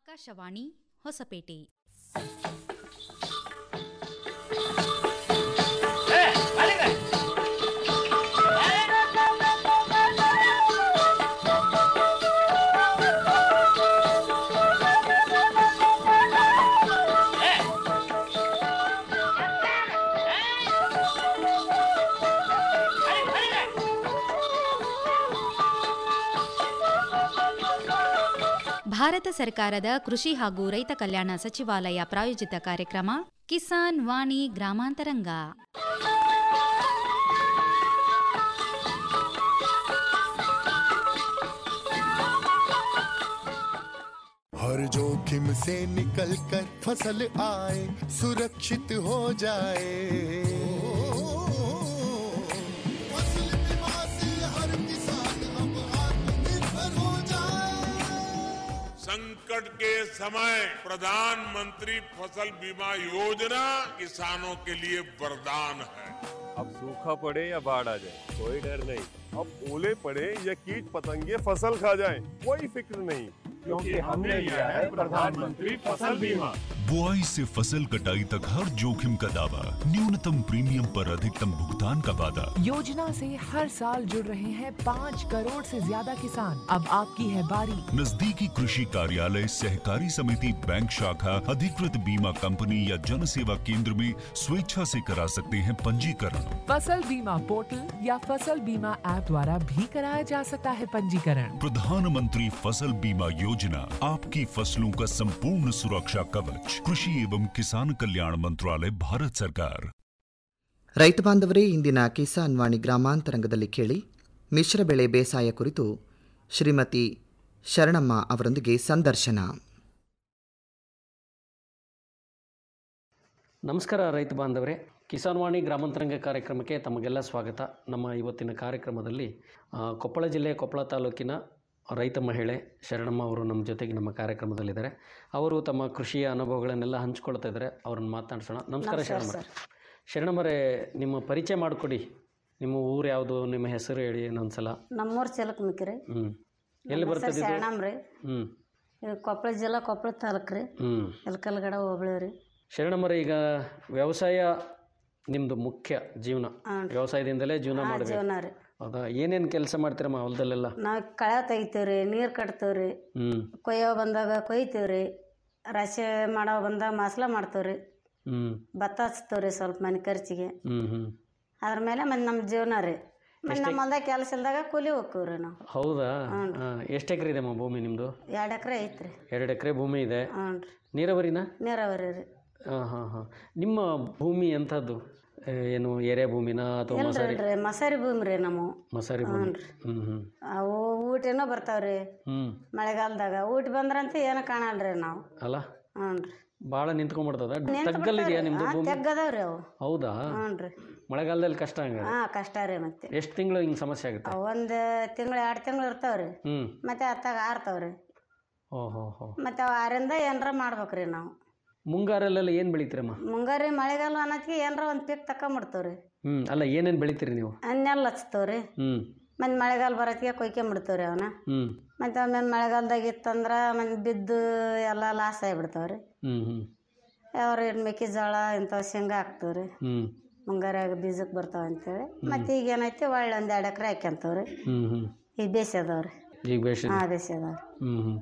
ಆಕಾಶವಾಣಿ ಹೊಸಪೇಟೆ ಭಾರತ ಸರ್ಕಾರದ ಕೃಷಿ ಹಾಗೂ ರೈತ ಕಲ್ಯಾಣ ಸಚಿವಾಲಯ ಪ್ರಾಯೋಜಿತ ಕಾರ್ಯಕ್ರಮ ಕಿಸಾನ್ ವಾಣಿ ಗ್ರಾಮಾಂತರಂಗ हर जोखिम से निकल कर फसल आए सुरक्षित हो जाए फसल बीमा से हर किसान अब आत्मनिर्भर हो जाए संकट के समय प्रधानमंत्री फसल बीमा योजना किसानों के लिए वरदान है अब सूखा पड़े या बाढ़ आ जाए कोई डर नहीं अब ओले पड़े या कीट पतंगे फसल खा जाए कोई फिक्र नहीं क्योंकि हमने लिया है प्रधानमंत्री फसल बीमा बुआई से फसल कटाई तक हर जोखिम का दावा न्यूनतम प्रीमियम पर अधिकतम भुगतान का वादा योजना से हर साल जुड़ रहे हैं पाँच करोड़ से ज्यादा किसान अब आपकी है बारी नजदीकी कृषि कार्यालय सहकारी समिति बैंक शाखा अधिकृत बीमा कंपनी या जन सेवा केंद्र में स्वेच्छा से करा सकते हैं पंजीकरण फसल बीमा पोर्टल या फसल बीमा ऐप द्वारा भी कराया जा सकता है पंजीकरण प्रधानमंत्री फसल बीमा योजना आपकी फसलों का संपूर्ण सुरक्षा कवच कृषि एवं किसान कल्याण मंत्रालय भारत सरकार ರೈತ ಬಾಂಧವರೇ ಇಂದಿನ ಕಿಸಾನ್ ವಾಣಿ ಗ್ರಾಮಾಂತರಂಗದಲ್ಲಿ ಕೇಳಿ ಮಿಶ್ರ ಬೆಳೆ ಬೇಸಾಯ ಕುರಿತು ಶ್ರೀಮತಿ ಶರಣಮ್ಮ ಅವರೊಂದಿಗೆ ಸಂದರ್ಶನ ನಮಸ್ಕಾರ ರೈತ ಬಾಂಧವರೇ ಕಿಸಾನ್ ವಾಣಿ ಗ್ರಾಮಾಂತರಂಗ ಕಾರ್ಯಕ್ರಮಕ್ಕೆ ತಮಗೆಲ್ಲ ಸ್ವಾಗತ ನಮ್ಮ ಇವತ್ತಿನ ಕಾರ್ಯಕ್ರಮದಲ್ಲಿ ಆ, ಕೊಪ್ಪಳ ಜಿಲ್ಲೆ ಕೊಪ್ಪಳ ತಾಲೂಕಿನ ರೈತ ಮಹಿಳೆ ಶರಣಮ್ಮ ಅವರು ನಮ್ಮ ಜೊತೆಗೆ ನಮ್ಮ ಕಾರ್ಯಕ್ರಮದಲ್ಲಿದ್ದಾರೆ ಅವರು ತಮ್ಮ ಕೃಷಿಯ ಅನುಭವಗಳನ್ನೆಲ್ಲ ಹಂಚ್ಕೊಳ್ತಾ ಇದ್ದಾರೆ ಅವ್ರನ್ನ ಮಾತನಾಡಿಸೋಣ ನಮಸ್ಕಾರ ಶರಣಮ್ಮ ಶರಣಮ್ಮರೇ ನಿಮ್ಮ ಪರಿಚಯ ಮಾಡಿಕೊಡಿ ನಿಮ್ಮ ಊರು ಯಾವುದು ನಿಮ್ಮ ಹೆಸರು ಹೇಳಿ ಇನ್ನೊಂದ್ಸಲ ನಮ್ಮೂರು ಚಲಕ್ಮಿಕ್ರಿ ಹ್ಞೂ ಎಲ್ಲಿ ಬರ್ತದೆ ಇದು ಶರಣಮ್ರಿ ಹ್ಞೂ ಇದು ಕೊಪ್ಪಳ ಜಿಲ್ಲಾ ಕೊಪ್ಪಳ ತಾಲೂಕು ರೀ ಹ್ಞೂ ಎಲ್ಕಲ್ಗಡ ಹೋಬಳಿ ರೀ ಶರಣಮ್ಮರೇ ಈಗ ವ್ಯವಸಾಯ ನಿಮ್ಮದು ಮುಖ್ಯ ಜೀವನ ವ್ಯವಸಾಯದಿಂದಲೇ ಜೀವನ ಮಾಡಬೇಕು ಜೀವನ ರೀ ಹೌದಾ ಏನೇನು ಕೆಲಸ ಮಾಡ್ತೀರಮ್ಮ ಹೊಲದಲ್ಲೆಲ್ಲ ನಾವು ಕಳೆ ತೆಗಿತೀವಿ ರೀ ನೀರು ಕಟ್ತೀವಿ ರೀ ಹ್ಞೂ ಕೊಯ್ಯೋ ಬಂದಾಗ ಕೊಯ್ತೀವಿ ರೀ ರಾಶಿ ಮಾಡೋ ಬಂದಾಗ ಮಸಾಲ ಮಾಡ್ತೀವಿ ರೀ ಹ್ಞೂ ಭತ್ತ ಹಚ್ತೀವಿ ರೀ ಸ್ವಲ್ಪ ಮನೆ ಖರ್ಚಿಗೆ ಹ್ಞೂ ಹ್ಞೂ ಅದ್ರ ಮೇಲೆ ಮತ್ತೆ ನಮ್ಮ ಜೀವನ ರೀ ಮತ್ತೆ ನಮ್ಮ ಹೊಲ್ದಾಗ ಕೆಲಸ ಇಲ್ದಾಗ ಕೂಲಿ ಹೋಗ್ತೀವಿ ರೀ ನಾವು ಹೌದಾ ಹಾಂ ಎಷ್ಟು ಎಕರೆ ಇದೆಮ್ಮ ಭೂಮಿ ನಿಮ್ಮದು ಎರಡು ಎಕರೆ ಐತ್ರಿ ಎರಡು ಎಕರೆ ಭೂಮಿ ಇದೆ ಹ್ಞೂ ರೀ ನೀರಾವರಿನಾ ನೀರಾವರಿ ರೀ ಹಾಂ ಹಾಂ ಹಾಂ ನಿಮ್ಮ ಭೂಮಿ ಎಂಥದ್ದು ಏ, ಏನು ಎರೆ ಭೂಮಿನಾ ಅಥವಾ ಮಸಾರಿ ಇಲ್ರಿ ಮಸಾರಿ ಭೂಮಿ ರೀ ನಮ್ಮ ಮಸಾರಿ ಭೂಮಿ ಹ್ಞೂ ಹ್ಞೂ ಅವು ಊಟನೂ ಬರ್ತಾವ್ರಿ ಹ್ಞೂ ಮಳೆಗಾಲದಾಗ ಊಟ ಬಂದ್ರಂತ ಏನು ಕಾಣಲ್ರಿ ನಾವು ಅಲ್ಲ ಹ್ಞೂ ರೀ ಭಾಳ ನಿಂತ್ಕೊಂಡ್ಬಿಡ್ತದ ತಗ್ಗಲ್ಲಿದೆಯಾ ನಿಮ್ಮದು ಭೂಮಿ ತೆಗ್ಗದವ್ರಿ ಅವು ಹೌದಾ ಹ್ಞೂ ರೀ ಮಳೆಗಾಲದಲ್ಲಿ ಕಷ್ಟ ಹಂಗೆ ಹಾಂ ಕಷ್ಟ ರೀ ಮತ್ತೆ ಎಷ್ಟು ತಿಂಗಳು ಹಿಂಗೆ ಸಮಸ್ಯೆ ಆಗುತ್ತೆ ಒಂದು ತಿಂಗಳು ಎರಡು ತಿಂಗಳು ಇರ್ತಾವ್ರಿ ಹ್ಞೂ ಮತ್ತೆ ಅತ್ತಾಗ ಆರ್ತಾವ್ರಿ ಓಹೋ ಹೋ ಮತ್ತೆ ಅವು ಆರಿಂದ ಏನಾರ ಮಾಡ್ಬೇಕ್ರಿ ನಾವು ಮುಂಗಾರಲ್ಲೆಲ್ಲ ಏನು ಬೆಳಿತೀರಮ್ಮ ಮುಂಗಾರಿ ಮಳೆಗಾಲ ಅನ್ನೋದಕ್ಕೆ ಏನಾರ ಒಂದು ಪೀಕ್ ತಕೊಂಬಿಡ್ತಾವ್ರಿ ಹ್ಞೂ ಅಲ್ಲ ಏನೇನು ಬೆಳಿತೀರಿ ನೀವು ಅನ್ನೆಲ್ಲ ಹಚ್ತಾವ್ರಿ ಹ್ಞೂ ಮತ್ತೆ ಮಳೆಗಾಲ ಬರೋತ್ತಿಗೆ ಕೊಯ್ಕೊಂಬಿಡ್ತಾವ್ರಿ ಅವನ್ನ ಹ್ಞೂ ಮತ್ತೆ ಆಮೇಲೆ ಮಳೆಗಾಲದಾಗ ಇತ್ತಂದ್ರೆ ಮತ್ತೆ ಬಿದ್ದು ಎಲ್ಲ ಲಾಸ್ ಆಗಿಬಿಡ್ತಾವ್ರಿ ಹ್ಞೂ ಹ್ಞೂ ಅವ್ರ ಮೆಕ್ಕೆಜೋಳ ಇಂಥವು ಶೇಂಗಾ ಹಾಕ್ತಾವ್ರಿ ಹ್ಞೂ ಮುಂಗಾರಾಗ ಬೀಜಕ್ಕೆ ಬರ್ತಾವ ಅಂತೇಳಿ ಮತ್ತೆ ಈಗ ಏನೈತಿ ಒಳ್ಳೆ ಒಂದು ಎರಡು ಎಕರೆ ಹಾಕ್ಯಂತವ್ರಿ ಹ್ಞೂ ಹ್ಞೂ ಈಗ ಬೇಸದವ್ರಿ ಈಗ ಬೇಷ್ ಹಾಂ ಬೇಸದವ್ರಿ ಹ್ಞೂ ಹ್ಞೂ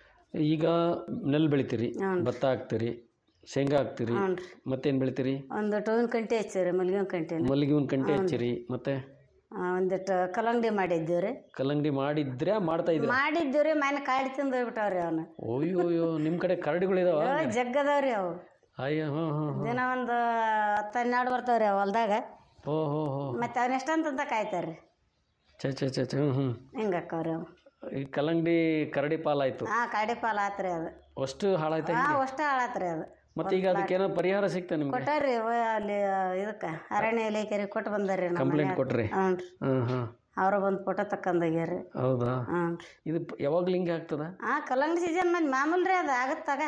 ಈಗ ನೆಲ್ ಬೆಳಿತೀರಿ ಭತ್ತ ಹಾಕ್ತೀರಿ ಶೇಂಗಾ ಹಾಕ್ತೀರಿ ಹ್ಞೂ ರೀ ಮತ್ತೇನು ಬೆಳಿತೀರಿ ಒಂದು ಟೂನ್ ಕಂಟಿ ಹಚ್ಚಿವ್ರಿ ಮಲ್ಗಿನ ಕಂಟಿನ ಮಲ್ಲಿಗೆ ಒಂದು ಕಂಟೆ ಹಚ್ಚಿರಿ ಮತ್ತೆ ಒಂದಿಟ್ಟು ಕಲ್ಲಂಗಡಿ ಮಾಡಿದ್ದೀವಿ ರೀ ಕಲ್ಲಂಗಡಿ ಮಾಡಿದ್ರೆ ಮಾಡ್ತಾ ಇದ್ದೀರಾ ಮಾಡಿದ್ದೀವಿ ರೀ ಮನೆ ಕಾಡಿ ತಿಂದು ಹೋಗ್ಬಿಟ್ಟವ್ರಿ ಅವನು ಅಯ್ಯೋ ಅಯ್ಯೋ ನಿಮ್ಮ ಕಡೆ ಕರಡಿಗಳಿದಾವ ಜಗ್ಗದವ್ರಿ ಅವು ಅಯ್ಯೋ ಹಾಂ ಹಾಂ ದಿನ ಒಂದು ಹತ್ತು ಹನ್ನೆರಡು ಬರ್ತಾವ್ರಿ ಅವು ಹೊಲ್ದಾಗ ಓ ಹೋ ಹೋ ಮತ್ತೆ ಅವ್ನ ಎಷ್ಟಂತ ಕಾಯ್ತಾರ್ರಿ ಛೆ ಛೆ ಛೆ ಛೆ ಹ್ಞೂ ಹ್ಞೂ ಹಿಂಗೆ ಹಾಕವ್ರಿ ಅವು ಈ ಕಲ್ಲಂಗಡಿ ಕರಡಿ ಪಾಲಾಯ್ತು ಹಾಂ ಕಾಡಿ ಪಾಲ್ ಆತ್ರಿ ಅದು ಅಷ್ಟು ಹಾಳಾಯ್ತಾ ಹಾಂ ಅಷ್ಟು ಹಾಳಾತ್ರಿ ಅದು ಮತ್ತೆ ಈಗ ಅದಕ್ಕೇನೋ ಪರಿಹಾರ ಸಿಗ್ತಾ ನಿಮ್ಗೆ ಕೊಟ್ಟಾರ್ರಿ ಅವ ಅಲ್ಲಿ ಇದಕ್ಕೆ ಅರಣ್ಯ ಇಲಾಖೆರಿಗೆ ಕೊಟ್ಟು ಬಂದಾರ್ರಿ ನಮ್ಮ ಕಂಪ್ಲೇಂಟ್ ಕೊಟ್ರಿ ಹ್ಞೂ ರೀ ಹಾಂ ಹಾಂ ಅವರು ಬಂದು ಫೋಟೋ ತಕ್ಕಂದೋಗ್ಯಾರ ಹೌದಾ ಹ್ಞೂ ರೀ ಇದು ಯಾವಾಗಲೂ ಹಿಂಗೆ ಆಗ್ತದ ಹಾಂ ಕಲ್ಲಂಗಡಿ ಸೀಸನ್ ಮತ್ತೆ ಮಾಮೂಲು ರೀ ಅದು ಆಗತ್ತಾಗ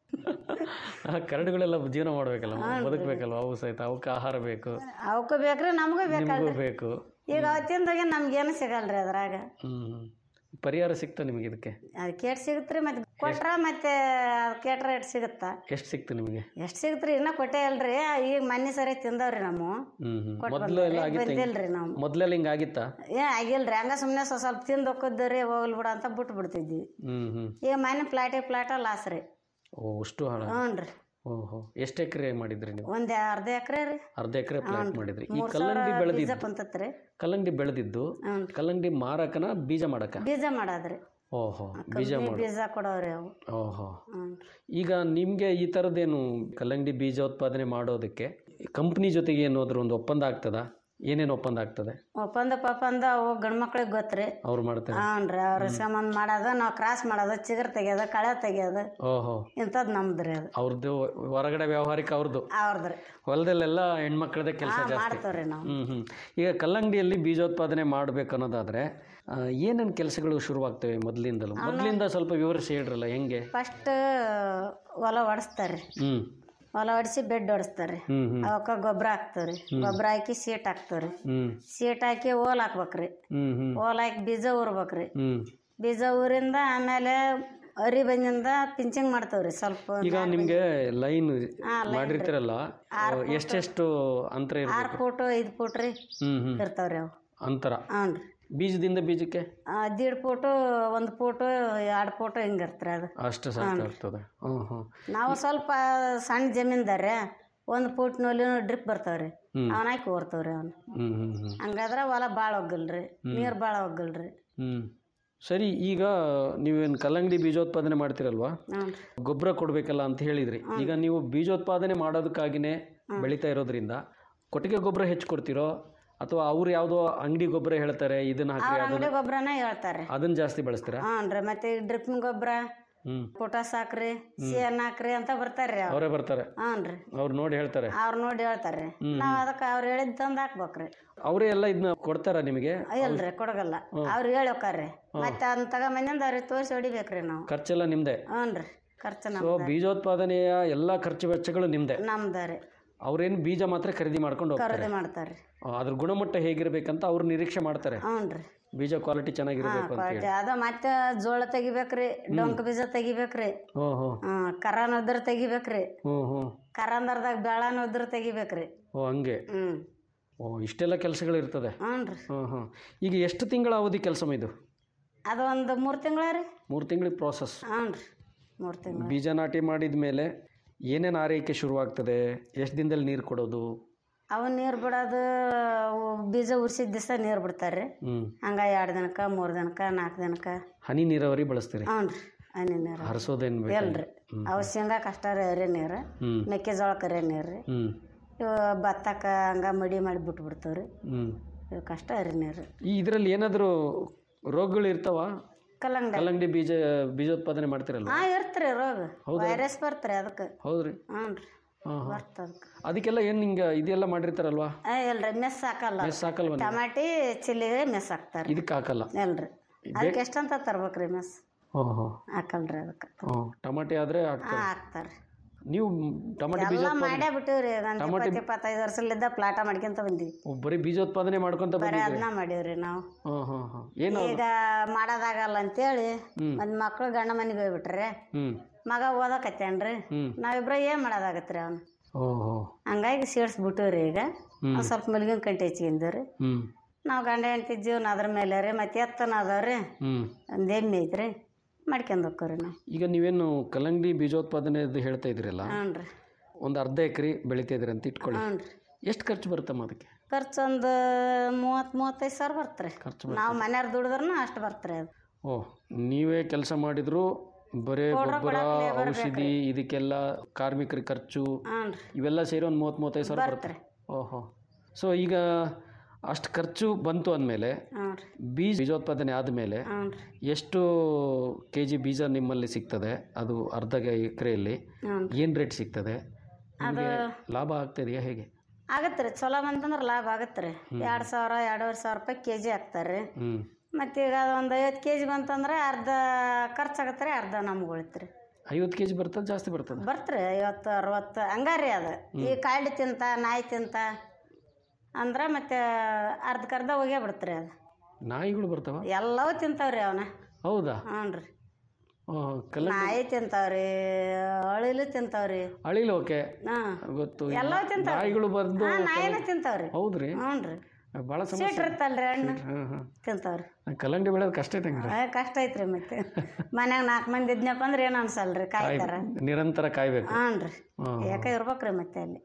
ಆ ಕರಡುಗಳೆಲ್ಲ ಜೀವನ ಮಾಡ್ಬೇಕಲ್ಲ ಬದುಕಬೇಕಲ್ವ ಅವು ಸಹಿತ ಅವಕ್ಕೆ ಆಹಾರ ಬೇಕು ಅವಕ್ಕೂ ಬೇಕ್ರಿ ನಮಗೂ ನಿಮಗೂ ಬೇಕಲ್ರಿ ಬೇಕು ಈಗ ಅವತ್ತಿಂದಾಗೆ ನಮ್ಗೇನು ಸಿಗಲ್ರಿ ಅದ್ರಾಗ ಹ್ಞೂ ಪರಿಹಾರ ಸಿಕ್ತಾ ನಿಮಗೆ ಇದಕ್ಕೆ ಅದು ಕೇಟ್ ಸಿಗುತ್ತೆ ಮತ್ತೆ ಕೊಟ್ರ ಮತ್ತೆ ಅದು ಕೇಟ್ರ ರೇಟ್ ಸಿಗುತ್ತಾ ಎಷ್ಟು ಸಿಕ್ತು ನಿಮಗೆ ಎಷ್ಟು ಸಿಗುತ್ತೆ ರೀ ಇನ್ನೂ ಕೊಟ್ಟೇ ಇಲ್ರಿ ಈಗ ಮೊನ್ನೆ ಸರಿ ತಿಂದವ್ರಿ ನಾವು ಹ್ಞೂ ಹ್ಞೂ ಕೊಟ್ಟು ಮೊದಲು ಎಲ್ಲ ಬಂದವ್ರಿ, ಆಗಿತ್ತು ಬಂದಿಲ್ರಿ ನಾವು ಮೊದಲೆಲ್ಲ ಹಿಂಗೆ ಆಗಿತ್ತಾ ಏ ಆಗಿಲ್ರಿ ಹಂಗ ಸುಮ್ಮನೆ ಸ್ವಲ್ಪ ಸ್ವಲ್ಪ ತಿಂದು ಹೋಗಿದ್ರಿ ಹೋಗ್ಲಿ ಬಿಡ ಅಂತ ಬಿಟ್ಟು ಬಿಡ್ತಿದ್ವಿ ಹ್ಞೂ ಹ್ಞೂ ಈಗ ಮನೆ ಪ್ಲಾಟಿಗೆ ಪ್ಲಾಟ ಲಾಸ್ ರೀ ಓ ಅಷ್ಟು ಹಾಳ ಹ್ಞೂ ರೀ ಓಹೋ ಎಷ್ಟು ಎಕರೆ ಮಾಡಿದ್ರಿ ನೀವು ಒಂದು ಅರ್ಧ ಎಕರೆ ರೀ ಅರ್ಧ ಎಕರೆ ಪ್ಲಾಟ್ ಮಾಡಿದ್ರಿ ಈ ಮೂರು ಕಲ್ಲಂಗಡಿ ಸಾವಿರ ಬೀಜ ಬೆಳೆದಿದ್ದು ಕುಂತತ್ರಿ ಕಲ್ಲಂಗಡಿ ಬೆಳೆದಿದ್ದು ಹ್ಞೂ ಕಲ್ಲಂಗಡಿ ಮಾರಕನ ಬೀಜ ಮಾಡಕ ಬೀಜ ಮಾಡೋದ್ರಿ ಓಹೋ ಬೀಜ ಕಮ್ಮಿ ಮಾಡು ಬೀಜ ಕೊಡೋರಿ ಅವು ಓಹೋ ಹ್ಞೂ ಈಗ ನಿಮಗೆ ಈ ಥರದ್ದೇನು ಕಲ್ಲಂಗಡಿ ಬೀಜೋತ್ಪಾದನೆ ಮಾಡೋದಕ್ಕೆ ಕಂಪ್ನಿ ಜೊತೆಗೆ ಏನಾದರೂ ಒಂದು ಒಪ್ಪಂದ ಆಗ್ತದ ಏನೇನು ಒಪ್ಪಂದ ಆಗ್ತದೆ ಒಪ್ಪಂದ ಪಪ್ಪಂದ ಅವು ಗಂಡು ಮಕ್ಳಿಗೆ ಗೊತ್ತ್ರಿ ಅವ್ರು ಮಾಡ್ತಾರೆ ಹ್ಞೂ ರೀ ಅವ್ರ ಸಂಬಂಧ ಮಾಡೋದು ನಾವು ಕ್ರಾಸ್ ಮಾಡೋದು ಚಿಗುರು ತೆಗಿಯೋದು ಕಳೆ ತೆಗಿಯೋದು ಓಹೋ ಇಂಥದ್ದು ನಮ್ದು ರೀ ಅದು ಅವ್ರದ್ದು ಹೊರಗಡೆ ವ್ಯಾವಹಾರಿಕ ಅವ್ರದ್ದು ಅವ್ರದ್ದು ರೀ ಹೊಲದಲ್ಲೆಲ್ಲ ಹೆಣ್ಮಕ್ಳದೇ ಕೆಲಸ ಹಾಂ ಜಾಸ್ತಿ ಮಾಡ್ತೇವ್ರಿ ನಾವು ಹ್ಞೂ ಹ್ಞೂ ಈಗ ಕಲ್ಲಂಗಡಿಯಲ್ಲಿ ಬೀಜೋತ್ಪಾದನೆ ಮಾಡಬೇಕು ಅನ್ನೋದಾದರೆ ಏನೇನು ಕೆಲಸಗಳು ಶುರುವಾಗ್ತವೆ ಮೊದಲಿಂದಲೂ ಮೊದಲಿಂದ ಸ್ವಲ್ಪ ವಿವರಿಸಿ ಹೇಳ್ರಲ್ಲ ಹೆಂಗೆ ಫಸ್ಟ್ ಹೊಲ ಹೊಡೆಸ್ತಾರೆ ಹ್ಞೂ ಹೊಲ ಹೊಡಿಸಿ ಬೆಡ್ ಹೊಡೆಸ್ತಾರೆ ಹ್ಞೂ ಹ್ಞೂ ಅವಕ್ಕೆ ಗೊಬ್ಬರ ಹಾಕ್ತವ್ರಿ ಗೊಬ್ಬರ ಹಾಕಿ ಸೀಟ್ ಹಾಕ್ತವ್ರಿ ಹ್ಞೂ ಸೀಟ್ ಹಾಕಿ ಓಲ್ ಹಾಕ್ಬೇಕ್ರಿ ಹ್ಞೂ ಹ್ಞೂ ಓಲ್ ಹಾಕಿ ಬೀಜ ಊರ್ಬೇಕ್ರಿ ಹ್ಞೂ ಬೀಜ ಊರಿಂದ ಆಮೇಲೆ ಅರಿ ಬಂದಿಂದ ಪಿಂಚಿಂಗ್ ಮಾಡ್ತೇವ್ರಿ ಸ್ವಲ್ಪ ಈಗ ನಿಮಗೆ ಲೈನ್ ಹಾ, line ಮಾಡಿರ್ತೀರಲ್ಲ ಎಷ್ಟೆಷ್ಟು ಅಂತರ ಆರು ಇರಬೇಕು ಫೂಟು ಐದು ಫೂಟ್ ರೀ ಹ್ಞೂ ಹ್ಞೂ ಇರ್ತಾವ್ರಿ ಅವು ಅಂತರ ಹ್ಞೂ ರೀ ಬೀಜದಿಂದ ಬೀಜಕ್ಕೆ ದೀಡ್ ಫೂಟು ಒಂದು ಫೂಟು ಎರಡು ಫೂಟು ಹಿಂಗೆ ಇರ್ತಾರೆ ಅದು ಅಷ್ಟು ಸಾಕಾಗ್ತದೆ ಹ್ಞೂ ಹ್ಞೂ ನಾವು ಸ್ವಲ್ಪ ಸಣ್ಣ ಜಮೀನ್ದಾರೆ ಒಂದು ಫೂಟ್ ನೂಲಿ ಡ್ರಿಪ್ ಬರ್ತಾವ್ರಿ ಹ್ಮ್. ಅವನ ಹಾಕಿ ಓರ್ತವ್ರಿ ಅವ್ನು ಹ್ಞೂ ಹ್ಞೂ ಹ್ಞೂ ಹಂಗಾದ್ರೆ ಹೊಲ ಭಾಳ ಒಗ್ಗಲ್ರಿ ನೀರು ಭಾಳ ಒಗ್ಗಲ್ರಿ ಹ್ಞೂ ಸರಿ ಈಗ ನೀವೇನು ಕಲ್ಲಂಗಡಿ ಬೀಜೋತ್ಪಾದನೆ ಮಾಡ್ತೀರಲ್ವಾ ಹ್ಞೂ ಗೊಬ್ಬರ ಕೊಡಬೇಕಲ್ಲ ಅಂತ ಹೇಳಿದ್ರಿ ಈಗ ನೀವು ಬೀಜೋತ್ಪಾದನೆ ಮಾಡೋದಕ್ಕಾಗಿನೇ ಬೆಳೀತಾ ಇರೋದ್ರಿಂದ ಕೊಟ್ಟಿಗೆ ಗೊಬ್ಬರ ಹೆಚ್ಚು ಕೊಡ್ತೀರೋ ಅಥವಾ ಅವ್ರು ಯಾವುದೋ ಅಂಗಡಿ ಗೊಬ್ಬರ ಹೇಳ್ತಾರೆ ಇದನ್ನ ಹಾಕ್ರಿ ಅವ್ರ ಅದನ್ನ ಅಂಗಡಿ ಗೊಬ್ಬರನ ಹೇಳ್ತಾರೆ ಅದನ್ನ ಜಾಸ್ತಿ ಬಳಸ್ತೀರಾ ಹ್ಞೂ ರೀ ಮತ್ತೆ ಡ್ರಿಪ್ನ ಗೊಬ್ಬರ ಹ್ಞೂ ಪೊಟಾಸ್ ಹಾಕ್ರಿ ಸಿ ಎನ್ ಹಾಕ್ರಿ ಅಂತ ಬರ್ತಾರ್ರಿ ಅವ್ರು ಅವರೇ ಬರ್ತಾರೆ ಹ್ಞೂ ರೀ ಅವ್ರು ನೋಡಿ ಹೇಳ್ತಾರೆ ಅವ್ರು ನೋಡಿ ಹೇಳ್ತಾರೆ ನಾವು ಅದಕ್ಕೆ ಅವ್ರು ಹೇಳಿದ್ ತಂದು ಹಾಕ್ಬೇಕ್ರಿ ಅವರೇ ಎಲ್ಲ ಇದನ್ನ ಕೊಡ್ತಾರ ನಿಮಗೆ ಇಲ್ರಿ ಕೊಡಗಲ್ಲ ಅವ್ರು ಹೇಳಿ ಹೋಕಾರ್ರಿ ಮತ್ತೆ ಅದನ್ನ ತಗೊಂಬಂದಿಂದ ಅವ್ರಿಗೆ ತೋರಿಸಿ ಹೊಡಿಬೇಕ್ರಿ ನಾವು ಖರ್ಚೆಲ್ಲ ನಿಮ್ದೆ ಹ್ಞೂ ರೀ ಖರ್ಚು ಸೊ ನಮ್ದು ಬೀಜೋತ್ಪಾದನೆಯ ಎಲ್ಲ ಖರ್ಚು ವೆಚ್ಚಗಳು ನಿಮ್ದೆ ನಮ್ದು ರೀ ಅವ್ರೇನು ಬೀಜ ಮಾತ್ರ ಖರೀದಿ ಮಾಡ್ಕೊಂಡು ಹೋಗ್ತಾರೆ ಖರೀದಿ ಮಾಡ್ತಾರೆ ಆ, ಅದ್ರ ಗುಣಮಟ್ಟ ಹೇಗಿರ್ಬೇಕಂತ ಅವ್ರು ನಿರೀಕ್ಷೆ ಮಾಡ್ತಾರೆ ಹ್ಞೂ ರೀ ಬೀಜ ಕ್ವಾಲಿಟಿ ಚೆನ್ನಾಗಿರ್ಬೇಕು ಅಂತ ಹೇಳಿ ಕ್ವಾಲಿಟಿ ಅದ ಮತ್ತೆ ಜೋಳ ತೆಗಿಬೇಕ್ರಿ ಡೊಂಕ್ ಬೀಜ ತೆಗಿಬೇಕ್ರಿ ಹ್ಞೂ ಹ್ಞೂ ಹ್ಮ್ ಕರಾನ್ ಉದ್ರ ತೆಗಿಬೇಕ್ರಿ ಹ್ಞೂ ಹ್ಞೂ ಕರಂದರ್ದಾಗ ಬೆಳನ ಉದ್ರ ತೆಗಿಬೇಕ್ರಿ ಓ ಹಂಗೆ ಹ್ಮ್ ಓ ಇಷ್ಟೆಲ್ಲ ಕೆಲಸಗಳು ಇರ್ತದೆ ಹ್ಞೂ ರೀ ಹ್ಞೂ ಹ್ಞೂ ಈಗ ಎಷ್ಟು ತಿಂಗಳ ಅವಧಿ ಕೆಲಸ ಇದು ಅದು ಒಂದು ಮೂರು ತಿಂಗಳ ರೀ ಮೂರು ತಿಂಗಳಿಗೆ ಪ್ರೋಸೆಸ್ ಹ್ಞೂ ರೀ ಮೂರು ತಿಂಗಳು ಬೀಜ ನಾಟಿ ಮಾಡಿದ ಮೇಲೆ ಏನೇನು ಆರೈಕೆ ಶುರುವಾಗ್ತದೆ ಎಷ್ಟು ದಿನದಲ್ಲಿ ನೀರು ಕೊಡೋದು ಅವು ನೀರು ಬಿಡೋದು ಅವು ಬೀಜ ಉರ್ಸಿದ ದಿವಸ ನೀರು ಬಿಡ್ತಾರೆ ರೀ ಹ್ಞೂ ಹಂಗ ಎರಡು ದಿನಕ್ಕೆ ಮೂರು ದಿನಕ್ಕೆ ನಾಲ್ಕು ದಿನಕ್ಕೆ ಹನಿ ನೀರಾವರಿ ಬಳಸ್ತೀರಿ ಹ್ಞೂ ರೀ ಹನಿ ನೀರು ಹರಿಸೋದೇನು ಬೇಕು ಎಲ್ರಿ ಅವು ಶೇಂಗಾಕ್ಕೆ ಅಷ್ಟ ರೀ ಎರೆ ನೀರು ಹ್ಞೂ ಮೆಕ್ಕೆಜೋಳಕ್ಕೆ ಎರೆ ನೀರು ರೀ ಹ್ಞೂ ಇವು ಭತ್ತಕ್ಕೆ ಹಂಗ ಮಡಿ ಮಾಡಿ ಬಿಟ್ಟು ಬಿಡ್ತಾವೆ ರೀ ಹ್ಞೂ ಇವಕ್ಕೆ ಅಷ್ಟ ಎರೆ ನೀರು ಈ ಇದರಲ್ಲಿ ಏನಾದರೂ ರೋಗಗಳು ಇರ್ತಾವ ಕಲ್ಲಂಗಡಿ ಕಲ್ಲಂಗಡಿ ಬೀಜ ಬೀಜೋತ್ಪಾದನೆ ಮಾಡ್ತಿರಲ್ಲ ಹಾಂ ಇರ್ತ್ರಿ ರೋಗ ವೈರಸ್ ಬರ್ತ್ರಿ ಅದಕ್ಕೆ ಹೌದ್ರಿ ಹ್ಞೂ ರೀ ಹಾಂ ಹಾಂ ಬರ್ತ ಅದಕ್ಕೆ ಅದಕ್ಕೆಲ್ಲ ಏನು ಹಿಂಗೆ ಇದೆಲ್ಲ ಮಾಡಿರ್ತಾರಲ್ವಾ ಏ ಇಲ್ರಿ ಮೆಸ್ ಹಾಕಲ್ಲ ಮೆಸ್ ಹಾಕಲ್ವ ನೀವು? ಟಮಾಟಿ ಚಿಲ್ಲಿಗೆ ಮೆಸ್ ಹಾಕ್ತಾರೆ ಇದಕ್ಕೆ ಹಾಕಲ್ಲ ಎಲ್ರಿ ಅದಕ್ಕೆ ಎಷ್ಟಂತ ತರ್ಬೇಕ್ರಿ ಮೆಸ್ ಹ್ಞೂ ಹ್ಞೂ ಹಾಕಲ್ರಿ ಅದಕ್ಕೆ ಹ್ಞೂ ಟಮಾಟೆ ಆದರೆ ಹಾಂ ಹಾಕ್ತಾರೆ ಹಾಕ್ತಾರೆ ನೀವು ಟಮಾಟೆ ಬೀಜ ಎಲ್ಲ ಮಾಡೇ ಬಿಟ್ಟಿವ್ರಿ ನಾನು ಟಮಾಟಿ- ಇಪ್ಪತ್ತು ಇಪ್ಪತ್ತೈದು ವರ್ಷಲಿದ್ದ ಪ್ಲಾಟ ಮಾಡ್ಕೊಂತ ಬಂದೀವಿ ಓ, ಬರೀ ಬೀಜೋತ್ಪಾದನೆ ಮಾಡ್ಕೊಂತ ಬರೀ ಬಂದಿದ್ದೀರಿ ಅದನ್ನ ಮಾಡೀವ್ರಿ ನಾವು ಹಾಂ ಹಾಂ ಹಾಂ ಏನು ಈಗ ಮಾಡೋದಾಗಲ್ಲ ಅಂತೇಳಿ ಒಂದು ಮಕ್ಳು ಗಂಡ ಮನೆಗೆ ಹೋಗ್ಬಿಟ್ರೆ ಹ್ಞೂ ಮಗ ಓದಕತ್ತೇನ್ರಿ ಹ್ಮ್. ನಾವಿಬ್ರ ಏನು ಮಾಡೋದಾಗತ್ರಿ ಅವ್ನು ಓಹೋ ಹಂಗಾಗಿ ಸೀಡ್ಸ್ಬಿಟ್ಟಿವ್ರಿ ಈಗ ಒಂದ್ ಸ್ವಲ್ಪ ಮಲ್ಗಿನ ಕಂಟಿ ಹಚ್ಕೊಂಡಿವ್ರಿ ಹ್ಞೂ ನಾವು ಗಂಡ ಹೆಂಡತಿ ಜೀವನ ಅದ್ರ ಮೇಲೆ ರೀ ಮತ್ತೆ ಎತ್ತನ ಅದಾವ್ರಿ ಹ್ಞೂ ಒಂದು ಎಮ್ಮೆ ಐತ್ರಿ ಮಾಡ್ಕೊಂಡು ಹೋಗ್ರಿ ನಾವು ಈಗ ನೀವೇನು ಕಲ್ಲಂಗಡಿ ಬೀಜೋತ್ಪಾದನೆದು ಹೇಳ್ತಾ ಇದ್ದೀರಲ್ಲ ಹ್ಞೂ ರೀ ಒಂದು ಅರ್ಧ ಎಕರೆ ಬೆಳಿತಾ ಇದ್ದೀರಿ ಅಂತ ಇಟ್ಕೊಳ್ಳಿ ಹ್ಞೂ ರೀ ಎಷ್ಟು ಖರ್ಚು ಬರುತ್ತಮ್ಮ ಅದಕ್ಕೆ ಖರ್ಚು ಒಂದು ಮೂವತ್ತು ಮೂವತ್ತೈದು ಸಾವಿರ ಬರ್ತ್ರಿ ಖರ್ಚು ನಾವು ಮನೆಯವ್ರು ದುಡಿದ್ರೂ ಅಷ್ಟು ಬರ್ತ್ರಿ ಅದು ಓ ನೀವೇ ಕೆಲಸ ಮಾಡಿದ್ರು ಬರೇ ಗೊಬ್ಬರ ಔಷಧಿ ಇದಕ್ಕೆಲ್ಲ ಕಾರ್ಮಿಕರ ಖರ್ಚು ಹ್ಞೂ ರೀ ಇವೆಲ್ಲ ಸೇರಿ ಒಂದು ಮೂವತ್ತು ಮೂವತ್ತೈದು ಸಾವಿರ ಬರುತ್ತೆ ಬರ್ತ್ರಿ ಓಹೋ ಸೊ ಈಗ ಅಷ್ಟು ಖರ್ಚು ಬಂತು ಅಂದಮೇಲೆ ಹ್ಞೂ ರೀ ಬೀಜ ಬೀಜೋತ್ಪಾದನೆ ಆದಮೇಲೆ ಹ್ಞೂ ರೀ ಎಷ್ಟು ಕೆ ಜಿ ಬೀಜ ನಿಮ್ಮಲ್ಲಿ ಸಿಗ್ತದೆ ಅದು ಅರ್ಧ ಎಕರೆಯಲ್ಲಿ ಹ್ಞೂ ಏನು ರೇಟ್ ಸಿಗ್ತದೆ ನಿಮಗೆ ಲಾಭ ಆಗ್ತಿದೆಯಾ ಹೇಗೆ ಆಗತ್ತೆ ರೀ ಚಲೋ ಬಂತಂದ್ರೆ ಲಾಭ ಆಗತ್ತೆ ರೀ ಎರಡು ಸಾವಿರ ಎರಡೂವರೆ ಸಾವಿರ ರೂಪಾಯಿ ಕೆ ಜಿ ಹಾಕ್ತಾರೆ ರೀ ಹ್ಞೂ ಮತ್ತು ಈಗ ಒಂದು ಐವತ್ತು ಕೆ ಜಿ ಬಂತಂದ್ರೆ ಅರ್ಧ ಖರ್ಚಾಗತ್ತೆ ರೀ ಅರ್ಧ ನಮ್ಗೆ ಉಳಿತು ರೀ ಐವತ್ತು ಕೆ ಜಿ ಬರ್ತದೆ ಜಾಸ್ತಿ ಬರ್ತದೆ ಬರ್ತ್ರಿ ಐವತ್ತು ಅರವತ್ತು ಹಂಗಾರಿ ಅದು ಈ ಕಾಳಿ ತಿಂತ ನಾಯಿ ತಿಂತ ಅಂದ್ರೆ ಮತ್ತೆ ಅರ್ಧಕ್ಕರ್ಧ ಹೋಗೇ ಬಿಡ್ತ್ರಿ ಅದು ನಾಯಿಗಳು ಬರ್ತಾವ ಎಲ್ಲವೂ ತಿಂತಾವ್ರಿ ಅವನ ಹೌದಾ ಹ್ಞೂ ರೀ ಆ, ಕಲ್ಲಂಗಡಿ ನಾಯಿ ತಿಂತಾವ್ರಿ ಅಳಿಲು ತಿಂತಾವ್ರಿ ಅಳಿಲು ಓಕೆ ಹಾಂ ಗೊತ್ತು ಎಲ್ಲ ತಿಂತಾವ್ರಿ ನಾಯಿಗಳು ಬಂದು ಹಾಂ ನಾಯಿನ ತಿಂತಾವ್ರಿ ಹೌದ್ರಿ ಹ್ಞೂ ರೀ ಭಾಳ ಸಮಸ್ಯೆ ಸೀಟ್ ಇರ್ತಲ್ರಿ ಹಣ್ಣು ಹಾಂ ಹಾಂ ತಿಂತಾವ್ರಿ ಕಲ್ಲಂಗಡಿ ಬೆಳೆಯೋದು ಕಷ್ಟ ಐತೆ ಹಂಗಾರೆ ಏ, ಕಷ್ಟ ಐತ್ರಿ ಮತ್ತೆ ಮನ್ಯಾಗ ನಾಲ್ಕು ಮಂದಿ ಇದ್ನಪ್ಪ ಅಂದ್ರೆ ಏನು ಅನ್ಸಲ್ರಿ ಕಾಯ್ತಾರ ನಿರಂತರ ಕಾಯ್ಬೇಕು ಹ್ಞೂ ರೀ ಹಾಂ ಯಾಕೆ ಇರ್ಬೇಕ್ರಿ ಮತ್ತೆ ಅಲ್ಲಿ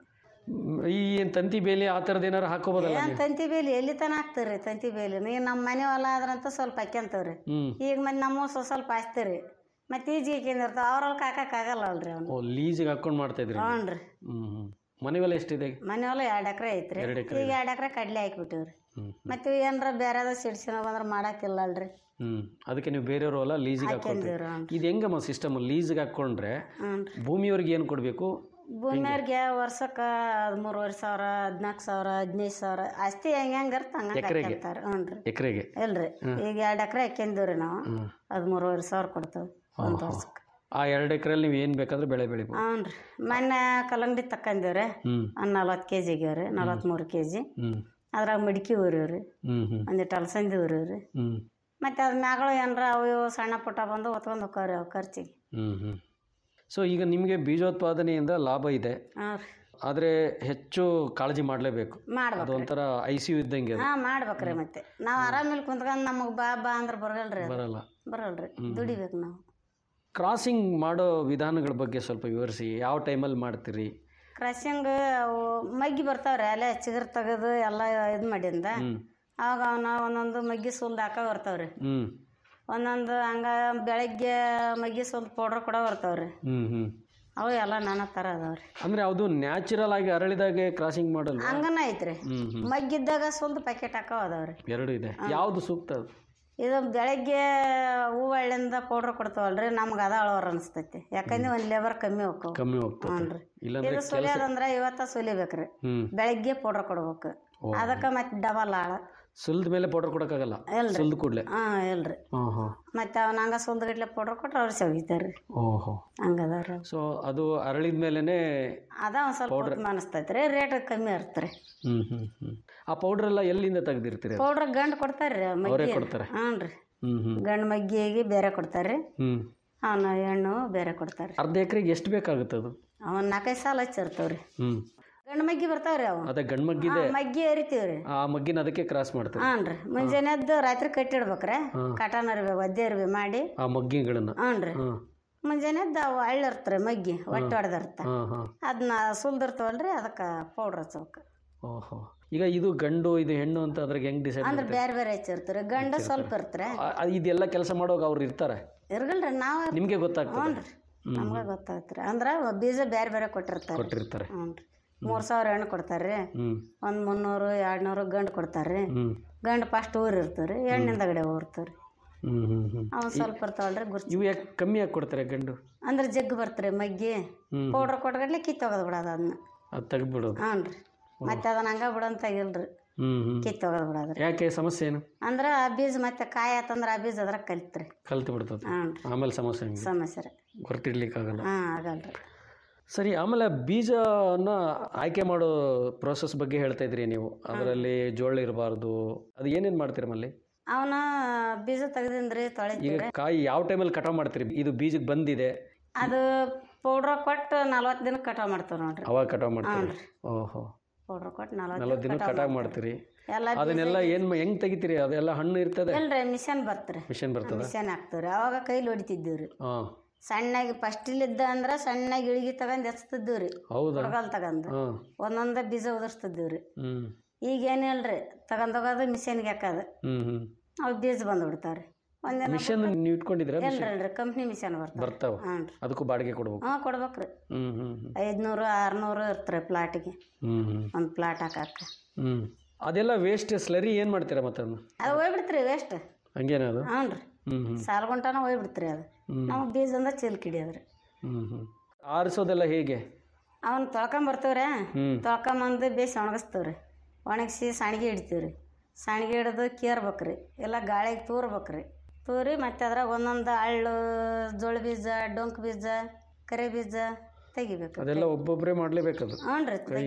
ಈ ಏನ್ ತಂತಿ ಬೇಲಿ ಆ ಥರದ್ದು ಏನಾರು ಹಾಕೋಬೋದಲ್ಲ ಏನ್ ತಂತಿ ಬೇಲಿ ಎಲ್ಲಿ ತನ ಹಾಕ್ತೀರಿ ತಂತಿ ಬೇಲಿ ಈಗ ನಮ್ಮ ಮನೆ ಹೊಲ ಆದ್ರಂತ ಸ್ವಲ್ಪ ಹಾಕ್ಯಂತವ್ರಿ ಹ್ಮ್ ಈಗ ಮತ್ತೆ ನಮ್ಮ ಸ್ವ ಸ್ವಲ್ಪ ಹಾಸ್ತೀರಿ ಮತ್ತೆ ಈಜಿ ಹಾಕಿಂದಿರ್ತಾವ ಅವ್ರಲ್ಲಿ ಹಾಕಕ್ಕಾಗಲ್ಲ ಅಲ್ರಿ ಅವ್ನು ಓ ಲೀಸಿಗೆ ಹಾಕೊಂಡು ಮಾಡ್ತಾ ಇದ್ರಿ ಹ್ಞೂ ರೀ ಹ್ಮ್ ಹ್ಮ್ ಮನೆ ಬೆಲೆ ಎಷ್ಟಿದೆ ಮನೆ ಹೊಲ ಎರಡು ಎಕರೆ ಐತ್ರಿ ಎರಡ್ ಎಕ್ರೆ ಈಗ ಎರಡು ಎಕರೆ ಕಡ್ಲೆ ಹಾಕ್ಬಿಟ್ಟಿವ್ರಿ ಹ್ಮ್ ಮತ್ತೆ ಏನಾರ ಬೇರೆದ ಸಿಡ್ಸಿನ ಬಂದ್ರೆ ಮಾಡಾಕಿಲ್ಲ ಅಲ್ರಿ ಹ್ಮ್ ಅದಕ್ಕೆ ನೀವು ಬೇರೆಯವರು ಹೊಲ ಲೀಸಿಗೆ ಹಾಕೊಂಡ್ರಿ ಹಾಕ್ಯಂದಿವ್ರಿ ಹ್ಞೂ ಇದು ಹೆಂಗಮ್ಮ ಸಿಸ್ಟಮ್ ಲೀಸಿಗೆ ಹಾಕ್ಕೊಂಡ್ರೆ ಹ್ಞೂ ರೀ ಭೂಮಿಯವ್ರಿಗೆ ಏನು ಕೊಡಬೇಕು ಭೂಮಿಯವ್ರಿಗೆ ವರ್ಷಕ್ಕೆ ಹದಿಮೂರುವರೆ ಸಾವಿರ ಹದಿನಾಲ್ಕು ಸಾವಿರ ಹದಿನೈದು ಸಾವಿರ ಆಸ್ತಿ ಹೆಂಗೆ ಹೆಂಗೆ ಇರ್ತ ಹಂಗೆ ಎಕ್ರೆಗೆ? ಹಾಕ್ಯಂತಾರೆ ಹ್ಞೂ ರೀ ಎಕರೆಗೆ ಇಲ್ರಿ ಈಗ ಎರಡು ಎಕರೆ ಹಾಕ್ಯಂದಿವ್ರಿ ನಾವು ಹ್ಮ್ ಹದಿಮೂರುವರೆ ಸಾವಿರ ಕೊಡ್ತೇವೆ ಒಂದು ವರ್ಷಕ್ಕೆ ಆ ಎರಡು ಎಕರೆಯಲ್ಲಿ ನೀವು ಏನು ಬೇಕಾದ್ರೆ ಬೆಳೆ ಬೆಳಿಬೋದು ಹ್ಞೂ ರೀ ಮೊನ್ನೆ ಕಲ್ಲಂಗಡಿ ತಕ್ಕಂದಿವ್ರಿ ಹ್ಮ್ ಒಂದು ನಲ್ವತ್ತು ಕೆ ಜಿ ಆಗ್ಯಾವ್ರಿ ನಲ್ವತ್ತ್ಮೂರು ಕೆ ಜಿ ಹ್ಮ್ ಅದ್ರಾಗ ಮಡಿಕೆ ಊರಿವ್ರಿ ಹ್ಮ್ ಹ್ಮ್ ಒಂದಿಟ್ಟು ಅಲಸಂದಿ ಊರಿವ್ರಿ ಹ್ಮ್ ಮತ್ತು ಅದ್ರ ಮ್ಯಾಗಳು ಏನಾರ ಅವು ಇವು ಸಣ್ಣ ಪುಟ್ಟ ಬಂದು ಹೊತ್ಕೊಂಡು ಹೋಕ್ಕವ್ರಿ ಅವು ಖರ್ಚಿಗೆ ಹ್ಮ್ ಹ್ಮ್ ಸೊ ಈಗ ನಿಮಗೆ ಬೀಜೋತ್ಪಾದನೆಯಿಂದ ಲಾಭ ಇದೆ ಹಾಂ ರೀ ಆದರೆ ಹೆಚ್ಚು ಕಾಳಜಿ ಮಾಡಲೇಬೇಕು ಅದು ಮಾಡ್ಬೇಕು ಒಂಥರ ಐ ಸಿ ಯು ಇದ್ದಂಗೆ ಅದು ಹಾಂ ಮಾಡ್ಬೇಕ್ರಿ ಮತ್ತೆ ನಾವು ಆರಾಮಿಲ್ಲಿ ಕುಂತ್ಕೊಂಡು ನಮಗೆ ಬಾ ಬಾ ಅಂದ್ರೆ ಬರಲ್ರಿ ಅದು ಬರಲ್ಲ ಬರಲ್ರಿ ದುಡಿಬೇಕು ನಾವು ಕ್ರಾಸಿಂಗ್ ಮಾಡೋ ವಿಧಾನಗಳ ಬಗ್ಗೆ ಸ್ವಲ್ಪ ವಿವರಿಸಿ ಯಾವ ಟೈಮಲ್ಲಿ ಮಾಡ್ತೀರಿ ಕ್ರಶಿಂಗ್ ಅವು ಮಗ್ಗಿ ಬರ್ತಾವ್ರಿ ಅಲ್ಲೇ ಚಿಗುರು ತೆಗೆದು ಎಲ್ಲ ಇದು ಮಾಡಿಂದ ಹ್ಮ್ ಅವಾಗ ಅವನ್ನ ಒಂದೊಂದು ಮಗ್ಗಿ ಸುಲ್ದು ಹಾಕ ಬರ್ತಾವ್ರಿ ಹ್ಮ್ ಒಂದೊಂದು ಹಂಗ ಬೆಳಗ್ಗೆ ಮಗ್ಗಿ ಸುಲ್ದು ಪೌಡ್ರ್ ಕೂಡ ಬರ್ತಾವ್ರಿ ಹ್ಮ್ ಹ್ಮ್ ಅವು ಎಲ್ಲ ನಾನಾ ಥರ ಅದಾವ್ರಿ ಅಂದರೆ ಅದು ನ್ಯಾಚುರಲ್ ಆಗಿ ಅರಳಿದಾಗೆ ಕ್ರಾಸಿಂಗ್ ಮಾಡಲ್ಲ ಹಂಗನ ಐತ್ರಿ ಹ್ಮ್ ಹ್ಮ್ ಮಗ್ಗಿದ್ದಾಗ ಸುಲ್ದು ಪ್ಯಾಕೆಟ್ ಹಾಕೋ ಅದಾವ್ರಿ ಎರಡು ಇದೆ ಯಾವುದು ಸೂಕ್ತ ಅದು ಇದು ಬೆಳಗ್ಗೆ ಹೂವಳ್ಳಿಂದ ಪೌಡ್ರ್ ಕೊಡ್ತಾವಲ್ರಿ ನಮ್ಗೆ ಅದ ಅಳವರ್ ಅನಿಸ್ತೈತಿ ಯಾಕಂದ್ರೆ ಒಂದು ಲೇಬರ್ ಕಮ್ಮಿ ಹೋಕ್ಕವು ಕಮ್ಮಿ ಹೋಗ್ತದೆ ಹ್ಞೂ ರೀ ಇಲ್ಲಾಂದ್ರೆ ಇದು ಸುಲಿಯೋದಂದ್ರೆ ಇವತ್ತ ಸುಲಿಬೇಕ್ರಿ ಹ್ಮ್ ಬೆಳಗ್ಗೆ ಪೌಡ್ರ್ ಕೊಡ್ಬೇಕು ಓ. ಅದಕ್ಕೆ ಮತ್ತೆ ಡಬಲ್ ಆಳ ಸುಲ್ದ ಮೇಲೆ ಪೌಡರ್ ಕೊಡೋಕ್ಕಾಗಲ್ಲ ಇಲ್ರಿ ಸುಲ್ದ ಕೂಡಲೇ ಹಾಂ ಇಲ್ರಿ ಹಾಂ ಹಾಂ ಮತ್ತೆ ಅವ್ನ ಹಂಗ ಸುಲ್ದಗಟ್ಲೆ ಪೌಡ್ರ್ ಕೊಟ್ರೆ ಅವ್ರು ಸವಿತಾರೆ ಓಹೋ ಹಂಗದಾವ್ರಿ ಸೊ ಅದು ಅರಳಿದ ಮೇಲೇ ಅದ ಒಂದು ಸ್ವಲ್ಪ ಉತ್ತಮ ಅನಿಸ್ತೈತಿ ರೀ ರೇಟ್ ಕಮ್ಮಿ ಇರ್ತಾರೆ ಹ್ಮ್ ಹ್ಮ್ ಹ್ಮ್ ಆ ಪೌಡರ್ ಎಲ್ಲ ಎಲ್ಲಿಂದ ತೆಗ್ದಿರ್ತೀರಿ ಅದು? ಪೌಡ್ರ್ ಗಂಡು ಕೊಡ್ತಾರೆ ರೀ ಅವರೇ ಮಗ್ಗಿ ಕೊಡ್ತಾರೆ ಹ್ಞೂ ರೀ ಹ್ಮ್ ಹ್ಮ್ ಗಂಡು ಮಗ್ಗಿಗೆ ಬೇರೆ ಕೊಡ್ತಾರೆ ರೀ ಹ್ಮ್ ಅವನ ಹೆಣ್ಣು ಬೇರೆ ಕೊಡ್ತಾರೆ ಅರ್ಧ ಎಕರೆಗೆ ಎಷ್ಟು ಬೇಕಾಗುತ್ತೆ ಅದು ಅವನ್ ನಾಲ್ಕೈದು ಸಾಲ ಹಚ್ಚಿರ್ತಾವ ರೀ ಹ್ಮ್ ಗಂಡು ಮಗ್ಗಿ ಬರ್ತಾವ್ರಿ ಅವು ಅದೇ ಗಂಡು ಮಗ್ಗಿದೆ ಹಾ, ಮಗ್ಗಿ ಎರಿತೀವಿ ರೀ ಆ ಮಗ್ಗಿನ ಅದಕ್ಕೆ ಕ್ರಾಸ್ ಮಾಡ್ತೀರಿ ಹಾಂ ರೀ ಮುಂಜಾನೆ ಎದ್ದು ರಾತ್ರಿ ಕಟ್ಟಿಡ್ಬೇಕ್ರೆ ಕಟಾನ ಇರ್ಬೇಕು ಒದ್ದೆ ಇರ್ಬೇಕು ಮಾಡಿ ಆ ಮಗ್ಗಿಗಳನ್ನ ಹ್ಞೂ ರೀ ಹಾಂ ಮುಂಜಾನೆ ಎದ್ದು ಅವು ಹಳ್ಳಿರ್ತಾರೆ ಮಗ್ಗಿ ಹೊಟ್ಟೆ ಹೊಡೆದಿರ್ತ ಹಾಂ ಹಾಂ ಅದನ್ನ ಸುಲ್ದಿರ್ತಾವಲ್ರಿ ಅದಕ್ಕೆ ಪೌಡ್ರ್ ಹಚ್ಬೇಕು ಓಹೋ ಈಗ ಇದು ಗಂಡು ಇದು ಹೆಣ್ಣು ಅಂತ ಅದ್ರಾಗ ಹೆಂಗ್ ಡಿಸೈಡ್ ಅಂದ್ರೆ ಬೇರೆ ಬೇರೆ ಹಚ್ಚಿರ್ತಾರೆ ಗಂಡು ಸ್ವಲ್ಪ ಇರ್ತಾರೆ ಇದೆಲ್ಲ ಕೆಲಸ ಮಾಡೋವಾಗ ಅವ್ರು ಇರ್ತಾರೆ ಇರ್ಗಲ್ರಿ ನಾವು ನಿಮಗೆ ಹ್ಞೂ ಗೊತ್ತಾಗ್ತದೆ ರೀ ನಮ್ಗೆ ಗೊತ್ತಾಗತ್ರಿ ಅಂದ್ರೆ ಬೀಜ ಬೇರೆ ಬೇರೆ ಕೊಟ್ಟಿರ್ತಾರೆ ಕೊಟ್ಟಿರ್ತಾರೆ ಹ್ಞೂ ರೀ ಮೂರು ಸಾವಿರ ಹೆಣ್ಣು ಕೊಡ್ತಾರೆ ರೀ ಹ್ಮ್ ಒಂದು ಮುನ್ನೂರು ಎರಡು ನೂರು ಗಂಡು ಕೊಡ್ತಾರೆ ರೀ ಹ್ಮ್ ಗಂಡು ಫಸ್ಟ್ ಊರು ಇರ್ತಾರೆ ರೀ ಹೆಣ್ಣಿಂದ ಗಡೆ ಊರ್ತಾರೆ ಹ್ಮ್ ಹ್ಮ್ ಹ್ಮ್ ಅವ್ನು ಸ್ವಲ್ಪ ಇರ್ತಾವಲ್ರಿ ಗುರ್ಚಿ ಇವು ಯಾಕೆ ಕಮ್ಮಿ ಆಗಿ ಕೊಡ್ತಾರೆ ಗಂಡು ಅಂದ್ರೆ ಜಗ್ಗು ಬರ್ತಾರೆ ಮಗ್ಗಿ ಹ್ಮ್. ಪೌಡ್ರ್ ಕೊಟ್ಗಡ್ಲೆ ಕಿತ್ತೋಗೋದು ಬಿಡೋದು ಅದನ್ನ ಅದು ತೆಗೆದ್ಬಿಡೋದು ಹ್ಞೂ ರೀ ಮತ್ತೆ ಅದನ್ನ ಹಂಗ ಬಿಡಂತ ಇಲ್ರಿ ಹ್ಮ್ ಹ್ಮ್ ಕಿತ್ತೋಗೋದು ಬಿಡೋದ್ರಿ ಯಾಕೆ ಸಮಸ್ಯೆ ಏನು ಅಂದ್ರೆ ಆ ಬೀಜ ಮತ್ತೆ ಕಾಯಿ ಆತಂದ್ರೆ ಆ ಬೀಜ ಅದ್ರಾಗ ಕಲಿತ್ರಿ ಕಲ್ತು ಬಿಡ್ತದೆ ಹ್ಞೂ ರೀ ಆಮೇಲೆ ಸಮಸ್ಯೆ ಹೆಂಗೆ ಸಮಸ್ಯೆ ರೀ ಹೊರಟಿಡ್ಲಿಕ್ಕಾಗಲ್ಲ ಹಾಂ ಆಗಲ್ರಿ ಸರಿ ಆಮೇಲೆ ಬೀಜನ ಆಯ್ಕೆ ಮಾಡೋ ಪ್ರೋಸೆಸ್ ಬಗ್ಗೆ ಹೇಳ್ತಾ ಇದ್ರಿ ನೀವು ಅದರಲ್ಲಿ ಜೋಳ ಇರಬಾರ್ದು ಅದು ಏನೇನು ಮಾಡ್ತೀರಿ ಮಲ್ಲಿ ಅವನ ಬೀಜ ತೆಗ್ದಿಂದ್ರಿ ಈಗ ತೊಳಿತೀವಿ ಕಾಯಿ ಯಾವ ಟೈಮಲ್ಲಿ ಕಟಾವ್ ಮಾಡ್ತೀರಿ ಇದು ಬೀಜಕ್ಕೆ ಬಂದಿದೆ ಅದು ಪೌಡ್ರ್ ಕೊಟ್ಟು ನಲ್ವತ್ತು ದಿನಕ್ಕೆ ಕಟಾವ್ ಮಾಡ್ತೀವಿ ನೋಡ್ರಿ ಅವಾಗ ಕಟಾವ್ ಮಾಡ್ತೀರಿ ಓಹೋ ಪೌಡ್ರ್ ಕೊಟ್ಟು ನಲ್ವತ್ತು ನಲ್ವತ್ತು ದಿನ ಕಟಾವ್ ಮಾಡ್ತೀರಿ ಎಲ್ಲ ಅದನ್ನೆಲ್ಲ ಏನು ಹೆಂಗ್ ತೆಗಿತೀರಿ ಅದೆಲ್ಲ ಹಣ್ಣು ಇರ್ತದೆ ಇಲ್ರಿ ಮಿಷನ್ ಬರ್ತ್ರಿ ಮಿಷನ್ ಬರ್ತದ ಮಿಷನ್ ಹಾಕ್ತೀವ್ರಿ ಅವಾಗ ಕೈಲಿ ಹೊಡಿತಿದ್ದೀವಿ ರೀ ಹಾಂ ಸಣ್ಣಗೆ ಫಸ್ಟಿಲಿದ್ದ ಅಂದ್ರೆ ಸಣ್ಣಗೆ ಇಳಿಗೆ ತಗೊಂಡು ಎಚ್ತಿದ್ದೀವಿ ರೀ ಹೌದಾ ಹುಡುಗಲ್ ತಗೊಂಡು ಹಾಂ ಒಂದೊಂದೇ ಬೀಜ ಉದುರಿಸ್ತಿದ್ದೀವಿ ರೀ ಹ್ಞೂ ಈಗ ಏನಿಲ್ರಿ ತಗೊಂಡೋಗೋದು ಮಿಷನ್ಗೆ ಹಾಕೋದು ಹ್ಞೂ ಹ್ಞೂ ಅವು ಬೀಜ ಬಂದು ಬಿಡ್ತಾವ್ರಿ ಒಂದಿನ ಮಿಷನ್ ನೀವು ಇಟ್ಕೊಂಡಿದ್ರೆ ಇಲ್ರಿ ಇಲ್ರಿ ಕಂಪ್ನಿ ಮಿಷನ್ ಬರ್ತಾವ ಬರ್ತಾವ ಹ್ಞೂ ರೀ ಅದಕ್ಕೂ ಬಾಡಿಗೆ ಕೊಡ್ಬೇಕು ಹ್ಞೂ ಕೊಡ್ಬೇಕ್ರಿ ಹ್ಞೂ ಹ್ಞೂ ಹ್ಞೂ ಐದುನೂರು ಆರುನೂರು ಇರ್ತಾರೆ ಪ್ಲಾಟಿಗೆ ಹ್ಞೂ ಹ್ಞೂ ಒಂದು ಪ್ಲಾಟ್ ಹಾಕಕ್ಕೆ ಹ್ಞೂ ಅದೆಲ್ಲ ವೇಸ್ಟ್ ಸ್ಲರಿ ಏನು ಮಾಡ್ತೀರಾ ಮತ್ತೆ ಅದನ್ನ ಅದು ಹೋಗ್ಬಿಡ್ತ್ರಿ ವೇಸ್ಟ್ ಹಂಗೇನದು ಹ್ಞೂ ರೀ ಹ್ಞೂ ಹ್ಞೂ ಸಾಲ್ಗುಂಟನ ಹೋಗ್ಬಿಡ್ತ್ರಿ ಅದು ನಮಗೆ ಬೀಜದಿಂದ ಚಿಲ್ಕ್ ಹಿಡಿಯೋದ್ರಿ ಹ್ಞೂ ಹ್ಞೂ ಆರಿಸೋದೆಲ್ಲ ಹೇಗೆ ಅವನ್ನ ತೊಳ್ಕೊಂಬರ್ತೀವ್ರಿ ಹ್ಞೂ ತೊಳ್ಕೊಂಬಂದು ಬೇಯಿಸಿ ಒಣಗಿಸ್ತೀವ್ರಿ ಒಣಗಿಸಿ ಸಾಣಿಗೆ ಹಿಡಿತೀವ್ರಿ ಸಾಣಿಗೆ ಹಿಡಿದು ಕೇರ್ಬೇಕ್ರಿ ಎಲ್ಲ ಗಾಳಿಗೆ ತೂರ್ಬೇಕ್ರಿ ತೂರಿ ಮತ್ತೆ ಅದ್ರಾಗ ಒಂದೊಂದು ಹಳ್ಳು ಜೋಳ ಬೀಜ ಡೊಂಕ್ ಬೀಜ ಕರೆ ಬೀಜ ತೆಗಿಬೇಕು ಅದೆಲ್ಲ ಒಬ್ಬೊಬ್ಬರೇ ಮಾಡಲೇಬೇಕದು ಹ್ಞೂ ರೀ ತೆಗಿಯೋದ್ರಿ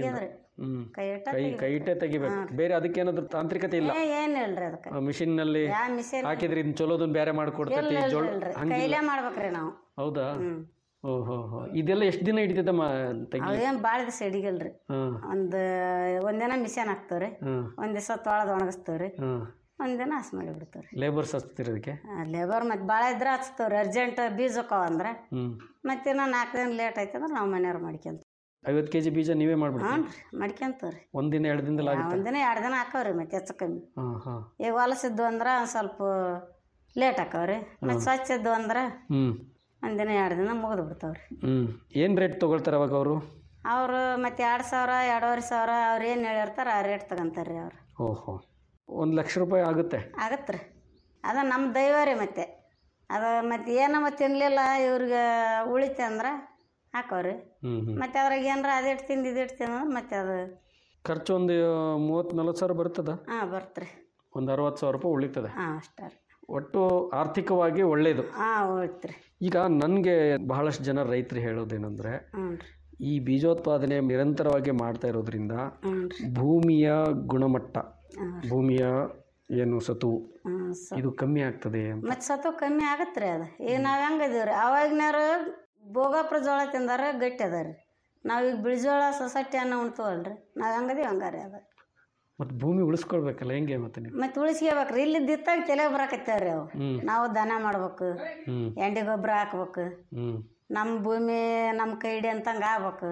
ಹ್ಮ್ ಕೈ ಇಟ್ಟ ಕೈ ಕೈ ಇಟ್ಟೆ ತೆಗಿಬೇಕು ಬೇರೆ ಅದಕ್ಕೇನಾದ್ರು ತಾಂತ್ರಿಕತೆ ಇಲ್ಲ ಏನು ಇಲ್ರಿ ಅದಕ್ಕೆ ಮಿಷಿನ್ ನಲ್ಲಿ ಯಾ ಮಿಷನ್ ಹಾಕಿದ್ರೆ ಇನ್ ಚಲೋದನ್ನ ಬೇರೆ ಮಾಡ್ಕೊಡ್ತೈತಿ ಜೋಳ ಇಲ್ರಿ ಹಂಗಿಲ್ಲ ಕೈಲೇ ಮಾಡ್ಬೇಕ್ರಿ ನಾವು ಹೌದಾ ಓಹೋ ಹೋ ಇದೆಲ್ಲ ಎಷ್ಟು ದಿನ ಹಿಡಿತೈತಮ್ಮ ತೆಗಿ ಅವೇನು ಭಾಳ ದಿವಸ ಹಿಡಿಗಲ್ರಿ ಹಾಂ ಒಂದು ಒಂದಿನ ಮಿಷನ್ ಹಾಕ್ತೇವ್ರಿ ಹಾಂ ಒಂದು ದಿವಸ ತೊಳೆದು ಒಣಗಿಸ್ತೇವ್ರಿ ಹಾಂ ಒಂದಿನ ಹಸ್ ಮಾಡಿ ಬಿಡ್ತೇವ್ರಿ ಲೇಬರ್ಸ್ ಹಚ್ತಿರೋದಕ್ಕೆ ಲೇಬರ್ ಮತ್ತು ಭಾಳ ಇದ್ರೆ ಹಚ್ತೇವ್ರಿ ಅರ್ಜೆಂಟ್ ಬೀಜ ಹೋಕಾವ ಅಂದ್ರೆ ಹ್ಞೂ ಮತ್ತೆ ಇನ್ನೂ ನಾಲ್ಕು ದಿನ ಲೇಟ್ ಆಯ್ತು ಅಂದ್ರೆ ನಾವು ಮನೆಯವ್ರು ಮಾಡ್ಕೊಂತ ಐವತ್ತು ಕೆ ಜಿ ಬೀಜ ನೀವೇ ಮಾಡ್ಬಿಡ್ತೀವಿ ಹ್ಞೂ ರೀ ಮಾಡ್ಕೊಂತೇವ್ರಿ ಒಂದಿನ ಎರಡು ದಿನದಲ್ಲಿ ಆಗುತ್ತೆ ಒಂದಿನ ಎರಡು ದಿನ ಹಾಕವ್ರಿ ಮತ್ತೆ ಹೆಚ್ಚು ಕಮ್ಮಿ ಹಾಂ ಹಾಂ ಈಗ ಹೊಲಸಿದ್ದು ಅಂದ್ರೆ ಒಂದ್ ಸ್ವಲ್ಪ ಲೇಟ್ ಹಾಕವ್ರಿ ಮತ್ತು ಸ್ವಚ್ಛ ಇದ್ದು ಅಂದ್ರೆ ಹ್ಞೂ ಒಂದಿನ ಎರಡು ದಿನ ಮುಗಿದು ಬಿಡ್ತಾವ್ರಿ ಹ್ಞೂ ಏನು ರೇಟ್ ತೊಗೊಳ್ತಾರೆ ಅವಾಗ ಅವರು ಅವರು ಮತ್ತೆ ಎರಡು ಸಾವಿರ ಎರಡೂವರೆ ಸಾವಿರ ಅವ್ರು ಏನು ಹೇಳಿರ್ತಾರೆ ಆ ರೇಟ್ ತಗೊಂತಾರೆ ರೀ ಅವ್ರು ಓಹೋ ಒಂದು ಲಕ್ಷ ರೂಪಾಯಿ ಆಗುತ್ತೆ ಆಗತ್ತೆ ರೀ ಅದು ನಮ್ಮ ದೈವ ರೀ ಮತ್ತೆ ಅದು ಮತ್ತೆ ಏನಮ್ಮ ತಿನ್ನಲಿಲ್ಲ ಇವ್ರಿಗೆ ಉಳಿತೆ ಅಂದ್ರೆ ಹಾಕವ್ರಿ ಹ್ಞೂ ಹ್ಞೂ ಮತ್ತೆ ಅದ್ರಾಗ ಏನಾರ ಅದಿಟ್ಟು ತಿಂದು ಇದಿಟ್ಟು ತಿಂದ್ರೆ ಮತ್ತೆ ಅದು ಖರ್ಚು ಒಂದು ಮೂವತ್ತು ನಲ್ವತ್ತು ಸಾವಿರ ಬರ್ತದ ಹಾಂ ಬರ್ತ್ರಿ ಒಂದು ಅರವತ್ತು ಸಾವಿರ ರೂಪಾಯಿ ಉಳಿತದೆ ಹಾಂ ಅಷ್ಟೇ ರೀ ಒಟ್ಟು ಆರ್ಥಿಕವಾಗಿ ಒಳ್ಳೆಯದು ಹಾಂ ಉಳಿತು ರೀ ಈಗ ನನಗೆ ಬಹಳಷ್ಟು ಜನ ರೈತರು ಹೇಳೋದೇನೆಂದರೆ ಹ್ಞೂ ರೀ ಈ ಬೀಜೋತ್ಪಾದನೆ ನಿರಂತರವಾಗಿ ಮಾಡ್ತಾ ಇರೋದ್ರಿಂದ ಹ್ಞೂ ರೀ ಭೂಮಿಯ ಗುಣಮಟ್ಟ ಹಾಂ ಭೂಮಿಯ ಏನು ಸತು ಹ್ಞೂ ಸ ಇದು ಕಮ್ಮಿ ಆಗ್ತದೆ ಮತ್ತು ಸತು ಕಮ್ಮಿ ಆಗತ್ತೆ ರೀ ಅದು ಈಗ ನಾವು ಹೆಂಗೆ ಇದೀವಿ ರೀ ಅವಾಗಿನಾರು ಭೋಗಾಪುರ ಜೋಳ ತಿಂದಾರ ಗಟ್ಟಿ ಅದ ರೀ ನಾವೀಗ ಬಿಳಿಜೋಳ ಸೊಸೈಟಿ ಅನ್ನೋ ಉಣ್ತೀವಲ್ರಿ ನಾವು ಹೆಂಗದೀವಿ ಹಂಗಾರೆ ಅದು ಮತ್ತು ಭೂಮಿ ಉಳಿಸ್ಕೊಳ್ಬೇಕಲ್ಲ ಹೆಂಗೆ ಮತ್ತೆ ನೀವು ಮತ್ತು ಉಳಿಸ್ಕೋಬೇಕ್ರಿ ಇಲ್ಲಿ ದಿತ್ತಾಗ ತಲೆ ಬರಾಕತ್ತೇವ್ರಿ ಅವು ಹ್ಞೂ ನಾವು ದನ ಮಾಡ್ಬೇಕು ಹ್ಞೂ ಎಂಡಿ ಗೊಬ್ಬರ ಹಾಕ್ಬೇಕು ಹ್ಞೂ ನಮ್ಮ ಭೂಮಿ ನಮ್ಮ ಕೈ ಹಿಡಿ ಅಂತಂಗೆ ಆಗ್ಬೇಕು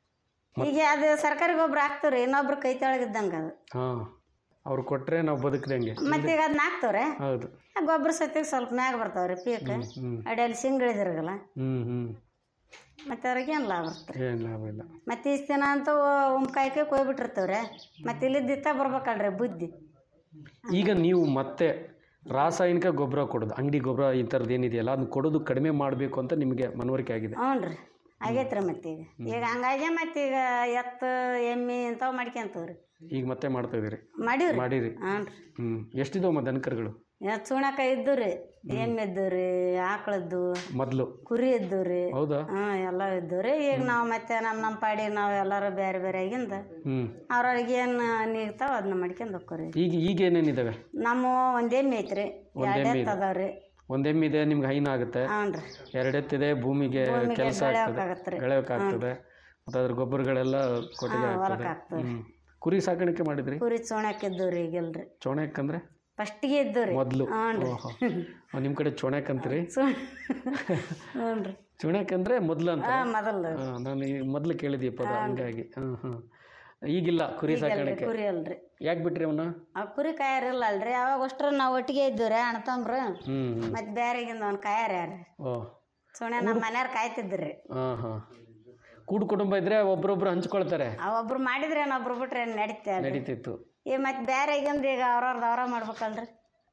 ಈಗ ಅದು ಸರ್ಕಾರಿ ಗೊಬ್ಬರ ಹಾಕ್ತೀವ್ರಿ ಇನ್ನೊಬ್ರು ಕೈ ತೆಳಗಿದ್ದಂಗೆ ಅದು ಹಾಂ ಅವ್ರು ಕೊಟ್ಟರೆ ನಾವು ಬದುಕ್ದಂಗೆ ಮತ್ತೆ ಈಗ ಅದನ್ನ ಹಾಕ್ತವ್ರೆ ಹೌದು ಆ ಗೊಬ್ಬರ ಸತ್ತಿಗೆ ಸ್ವಲ್ಪ ಮ್ಯಾಗ ಬರ್ತಾವ್ರಿ ಪೀಕ್ ಹ್ಞೂ ಅಡಿಯಲ್ಲಿ ಸಿಂಗ್ ಇಳಿದಿರಗಲ್ಲ ಹ್ಞೂ ಹ್ಞೂ ಮತ್ತೆ ಅವ್ರಿಗೆ ಏನು ಲಾಭ ಇರ್ತದೆ ಏನು ಲಾಭ ಇಲ್ಲ ಮತ್ತೆ ಇಷ್ಟು ದಿನ ಅಂತೂ ಉಮ್ಕಾಯ್ಕೆ ಕೊಯ್ಬಿಟ್ಟಿರ್ತೇವ್ರೆ ಮತ್ತೆ ಇಲ್ಲಿದ್ದಿತ್ತ ಬರ್ಬೇಕಲ್ರಿ ಬುದ್ಧಿ ಈಗ ನೀವು ಮತ್ತೆ ರಾಸಾಯನಿಕ ಗೊಬ್ಬರ ಕೊಡೋದು ಅಂಗಡಿ ಗೊಬ್ಬರ ಈ ಥರದ್ದು ಏನಿದೆಯಲ್ಲ ಅದನ್ನ ಕೊಡೋದು ಕಡಿಮೆ ಮಾಡಬೇಕು ಅಂತ ನಿಮಗೆ ಮನವರಿಕೆ ಆಗಿದೆ ಹ್ಞೂ ರೀ ಆಗೈತ್ರಿ ಮತ್ತೆ ಈಗ ಈಗ ಹಂಗಾಗಿ ಮತ್ತೆ ಈಗ ಎತ್ತು ಎಮ್ಮೆ ಇಂಥವು ಮಾಡ್ಕೊಂತವ್ರಿ ಈಗ ಮತ್ತೆ ಮಾಡ್ತಾ ಇದೀರಿ ಮಾಡೀವ್ರಿ ಮಾಡಿರಿ ಹ್ಞೂ ರೀ ಹ್ಞೂ ಎಷ್ಟಿದಾವಮ್ಮ ದನಕರುಗಳು ಚೂಣಕ ಇದ್ದು ರೀ ಎಮ್ಮೆ ಇದ್ದು ರೀ ಆಕಳದ್ದು ಮೊದಲು ಕುರಿ ಇದ್ದು ರೀ ಹೌದಾ ಹ್ಞೂ ಎಲ್ಲ ಇದ್ದು ರೀ ಈಗ ನಾವು ಮತ್ತೆ ನಮ್ಮ ನಮ್ಮ ಪಾಡಿ ನಾವು ಎಲ್ಲರೂ ಬೇರೆ ಬೇರೆ ಆಗಿಂದ ಹ್ಞೂ ಅವ್ರವ್ರಿಗೆ ಏನು ನೀಗ್ತಾವ ಅದನ್ನ ಮಾಡ್ಕೊಂಡು ಹೋಗ್ರಿ ಈಗ ಈಗ ಏನೇನಿದ್ದಾವೆ ನಮ್ಮ ಒಂದು ಎಮ್ಮೆ ಐತ್ರಿ ಎರಡು ಎತ್ತು ಅದಾವ್ರಿ ಒಂದು ಎಮ್ಮಿದೆ ನಿಮ್ಗೆ ಹೈನ ಆಗುತ್ತೆ ಹ್ಞೂ ರೀ ಎರಡೆತ್ತಿದೆ ಭೂಮಿಗೆ ಭೂಮಿಗೆ ಕೆಲಸ ಆಗ್ತದೆ ಬೆಳೆಯೋಕ್ಕಾಗತ್ತೆ ರೀ. ಬೆಳೆಯೋಕ್ಕಾಗ್ತದೆ ಮತ್ತು ಅದ್ರ ಗೊಬ್ಬರಗಳೆಲ್ಲ ಕೊಟ್ಟಿಗೆ ಆಗ್ತದೆ ಹೊಲಕ್ಕೆ ಹಾಕ್ತೇವೆ ಹ್ಞೂ ಕುರಿ ಸಾಕಾಣಿಕೆ ಮಾಡಿದ್ರಿ ಕುರಿ ಚೋಣಕ್ ಇದ್ದು ರೀ ಈಗಿಲ್ರಿ ಚೋಣೆಕ್ ಅಂದ್ರೆ ಫಸ್ಟಿಗೆ ಇದ್ದು ರೀ ಮೊದಲು ಹ್ಞೂ ರೀ ಓಹೋ ನಿಮ್ಮ ಕಡೆ ಚೋಣೆಕ್ ಅಂತೀರಿ ಸುಣ್ ಹ್ಞೂ ರೀ ಚುಣಕ್ ಅಂದ್ರೆ ಮೊದಲು ಅಂತ ಹಾಂ ಮೊದಲು ಹಾ, ನಾನು ಈ ಮೊದಲು ಕೇಳಿದ್ದೆ ಪದ ಹಂಗಾಗಿ ಹಾಂ ಹಾಂ ಈಗಿಲ್ಲ ಕುರಿ ಸಾಕಾಣಿಕೆ ಕುರಿ ಅಲ್ರಿ ಯಾಕೆ ಬಿಟ್ರಿ ಅವನ್ನ ಆ ಕುರಿ ಕಾಯರಿಲ್ಲ ಅಲ್ರಿ ಅವಾಗ ಅಷ್ಟ್ರು ನಾವು ಒಟ್ಟಿಗೆ ಇದ್ದು ರೀ ಅಣ್ಣ ತಮ್ರು ಹ್ಞೂ ಹ್ಞೂ ಮತ್ತೆ ಬೇರೆಗಿಂದ ಅವ್ನು ಕಾಯಾರ ಯಾರು ಓ ಸುಣೆ ನಮ್ಮ ಮನೆಯವ್ರು ಕಾಯ್ತಿದ್ರಿ ಹಾಂ ಹಾಂ ಕೂಡು ಕುಟುಂಬ ಇದ್ರೆ ಒಬ್ರೊಬ್ರು ಹಂಚ್ಕೊಳ್ತಾರೆ ಒಬ್ರು ಮಾಡಿದ್ರೆ ಒಬ್ರು ಬಿಟ್ರೆ ನಡೀತೆ ಅಲ್ರಿ ನಡೀತಿತ್ತು ಈಗ ಮತ್ತೆ ಬೇರೆ ಈಗಿಂದ ಈಗ ಅವ್ರವ್ರದ್ದು ಅವ್ರ ಮಾಡ್ಬೇಕಲ್ರಿ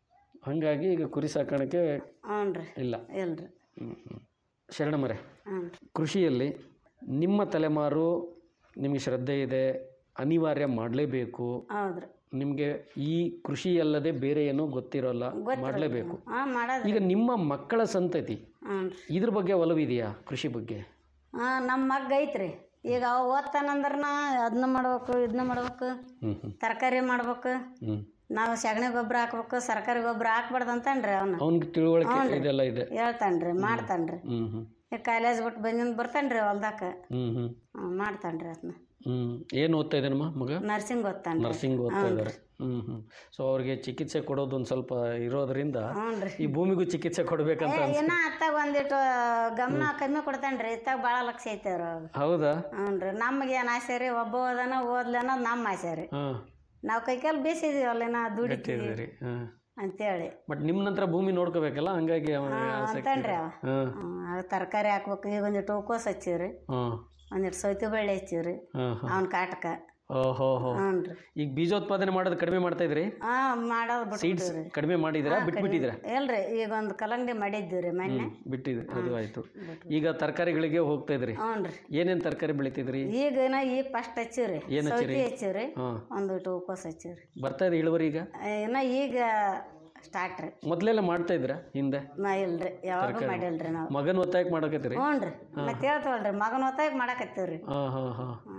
ಹಂಗಾಗಿ ಈಗ ಕುರಿ ಸಾಕಾಣಿಕೆ ಹ್ಞೂ ರೀ ಇಲ್ಲ ಇಲ್ರಿ ಹ್ಞೂ ಹ್ಞೂ ಶರಣಮರೆ ಹ್ಞೂ ರೀ ಕೃಷಿಯಲ್ಲಿ ನಿಮ್ಮ ತಲೆಮಾರು ನಿಮಗೆ ಶ್ರದ್ಧೆ ಇದೆ ಅನಿವಾರ್ಯ ಮಾಡಲೇಬೇಕು ಹೌದ್ರಿ ನಿಮಗೆ ಈ ಕೃಷಿ ಅಲ್ಲದೆ ಬೇರೆ ಏನೂ ಗೊತ್ತಿರೋಲ್ಲ ಮಾಡಲೇಬೇಕು ಹಾಂ ಮಾಡೋದ್ರಿ ಈಗ ನಿಮ್ಮ ಮಕ್ಕಳ ಸಂತತಿ ಹ್ಞೂ ರೀ ಇದ್ರ ಬಗ್ಗೆ ಒಲವಿದೆಯಾ ಕೃಷಿ ಬಗ್ಗೆ ಹಾಂ ನಮ್ಮ ಮಗ್ಗ ಐತ್ರಿ ಈಗ ಅವ ಓದ್ತಾನಂದ್ರನ ಅದನ್ನ ಮಾಡ್ಬೇಕು ಇದನ್ನ ಮಾಡ್ಬೇಕು ಹ್ಞೂ ಹ್ಞೂ ತರಕಾರಿ ಮಾಡ್ಬೇಕು ಹ್ಞೂ ನಾವು ಸಗಣಿ ಗೊಬ್ಬರ ಹಾಕ್ಬೇಕು ಸರ್ಕಾರಿ ಗೊಬ್ಬರ ಹಾಕ್ಬಾರ್ದು ಅಂತನ್ರಿ ಅವನು ಅವ್ನಿಗೆ ತಿಳುವಳಿಕೆ ಇದೆಲ್ಲ ಇದೆ ಹೇಳ್ತಾನ್ರಿ ಮಾಡ್ತಾನ್ರಿ ಹ್ಞೂ ಹ್ಞೂ ಈಗ ಕಾಲೇಜ್ ಬಿಟ್ಟು ಬಂದಿಂದ ಬರ್ತಾನ್ರಿ ಹೊಲ್ದಾಕ ಹ್ಞೂ ಹ್ಞೂ ಹ್ಞೂ ಮಾಡ್ತಾನ್ರಿ ಅದನ್ನ ಹ್ಞೂ ಏನು ಓದ್ತಾ ಇದ್ದಾನಮ್ಮ ಮಗ ನರ್ಸಿಂಗ್ ಓದ್ತಾನ್ರಿ ನರ್ಸಿಂಗ್ ಓದ್ತಾ ಇದ್ದಾರೆ ಹ್ಞೂ ಹ್ಞೂ ಸೊ ಅವ್ರಿಗೆ ಚಿಕಿತ್ಸೆ ಕೊಡೋದು ಒಂದು ಸ್ವಲ್ಪ ಇರೋದ್ರಿಂದ ಹ್ಞೂ ರೀ ಈ ಭೂಮಿಗೂ ಚಿಕಿತ್ಸೆ ಕೊಡಬೇಕಂತ ಅನ್ಸ್ ಇನ್ನ ಅತ್ತಾಗ ಒಂದಿಟ್ಟು ಗಮನ ಕಮ್ಮಿ ಕೊಡ್ತಾನ್ರಿ ಇತ್ತಾಗ ಭಾಳ ಲಕ್ಷ ಐತೆ ಅವ್ರು ಹೌದಾ ಹ್ಞೂ ರೀ ನಮ್ಗೆ ಏನು ಆಸೆ ರೀ ಒಬ್ಬ ಓದನ ಓದ್ಲಿ ಅನ್ನೋದು ನಮ್ಮ ಆಸೆ ರೀ ಹಾಂ ನಾವು ಕೈಕಾಲು ಬೇಸಿದೀವಲ್ಲ ನಾ ದುಡಿತೀವಿ ಗಟ್ಟಿದ್ದೀರಿ ಹಾಂ ಅಂತೇಳಿ ಬಟ್ ನಿಮ್ಮ ನಂತರ ಭೂಮಿ ನೋಡ್ಕೋಬೇಕಲ್ಲ ಹಂಗಾಗಿ ಅವನಿಗೆ ಹಾಂ ಆಸಕ್ತಿ ಅಂತನ್ರಿ ಅವ ಹಾಂ ಹ್ಞೂ ತರಕಾರಿ ಹಾಕ್ಬೇಕು ಈಗ ಒಂದಿಟ್ಟು ಹೂಕೋಸ್ ಹಚ್ಚಿವ್ರಿ ಹಾಂ ಒಂದಿಟ್ಟು ಸೌತಿ ಬಳ್ಳಿ ಹಚ್ಚಿವ್ರಿ ಹಾಂ ಹಾಂ ಅವ್ನ ಕಾಟಕ ಓಹೋ ಹೋ ಹ್ಞೂ ರೀ ಈಗ ಬೀಜೋತ್ಪಾದನೆ ಮಾಡೋದು ಕಡಿಮೆ ಮಾಡ್ತಾ ಇದ್ರಿ ಹಾಂ ಮಾಡೋದು ಸೀಡ್ಸ್ ಬಿಟ್ಬಿಟ್ಟಿವ್ರಿ ಕಡಿಮೆ ಮಾಡಿದಿರಾ ಬಿಟ್ಬಿಟ್ಟಿದ್ದೀರಾ ಇಲ್ರಿ ಈಗ ಒಂದು ಕಲ್ಲಂಗಡಿ ಮಾಡಿದ್ದೀವಿ ರೀ ಮೊನ್ನೆ ಬಿಟ್ಟಿದ್ರಿ ಅದು ಆಯ್ತು ಈಗ ತರಕಾರಿಗಳಿಗೆ ಹೋಗ್ತಾ ಇದ್ರಿ ಹ್ಞೂ ರೀ ಏನೇನು ತರಕಾರಿ ಬೆಳಿತಿದ್ರಿ ಈಗ ನಾ ಈಗ ಫಸ್ಟ್ ಹಚ್ಚಿವ್ರಿ ಏನ್ ಸೌತಿ ಹಚ್ಚಿವ್ರಿ ಹಾಂ ಒಂದಿಟ್ಟು ಹೂಕೋಸ್ ಹಚ್ಚಿವ್ರಿ ಬರ್ತಾ ಇದೆ ಇಳುವರಿ ಈಗ ಇನ್ನ ಈಗ ಸ್ಟಾರ್ಟ್ ರೀ ಮೊದಲೆಲ್ಲ ಮಾಡ್ತಾ ಇದ್ರ ಹಿಂದೆ ನಾ ಇಲ್ರಿ ಯಾವಾಗೂ ಮಾಡಿಲ್ರಿ ನಾವು ಮಗನ ಒತ್ತಾಯಕ್ಕೆ ಮಾಡಕತ್ತೀರಿ ಹ್ಞೂ ರೀ ಮತ್ತೆ ಹೇಳ್ತವಲ್ರಿ ಮಗನ ಹೊತ್ತಾಗ ಮಾಡಾಕತ್ತೀವ್ರಿ ಹಾಂ ಹಾಂ ಹಾಂ ಹ್ಮ್,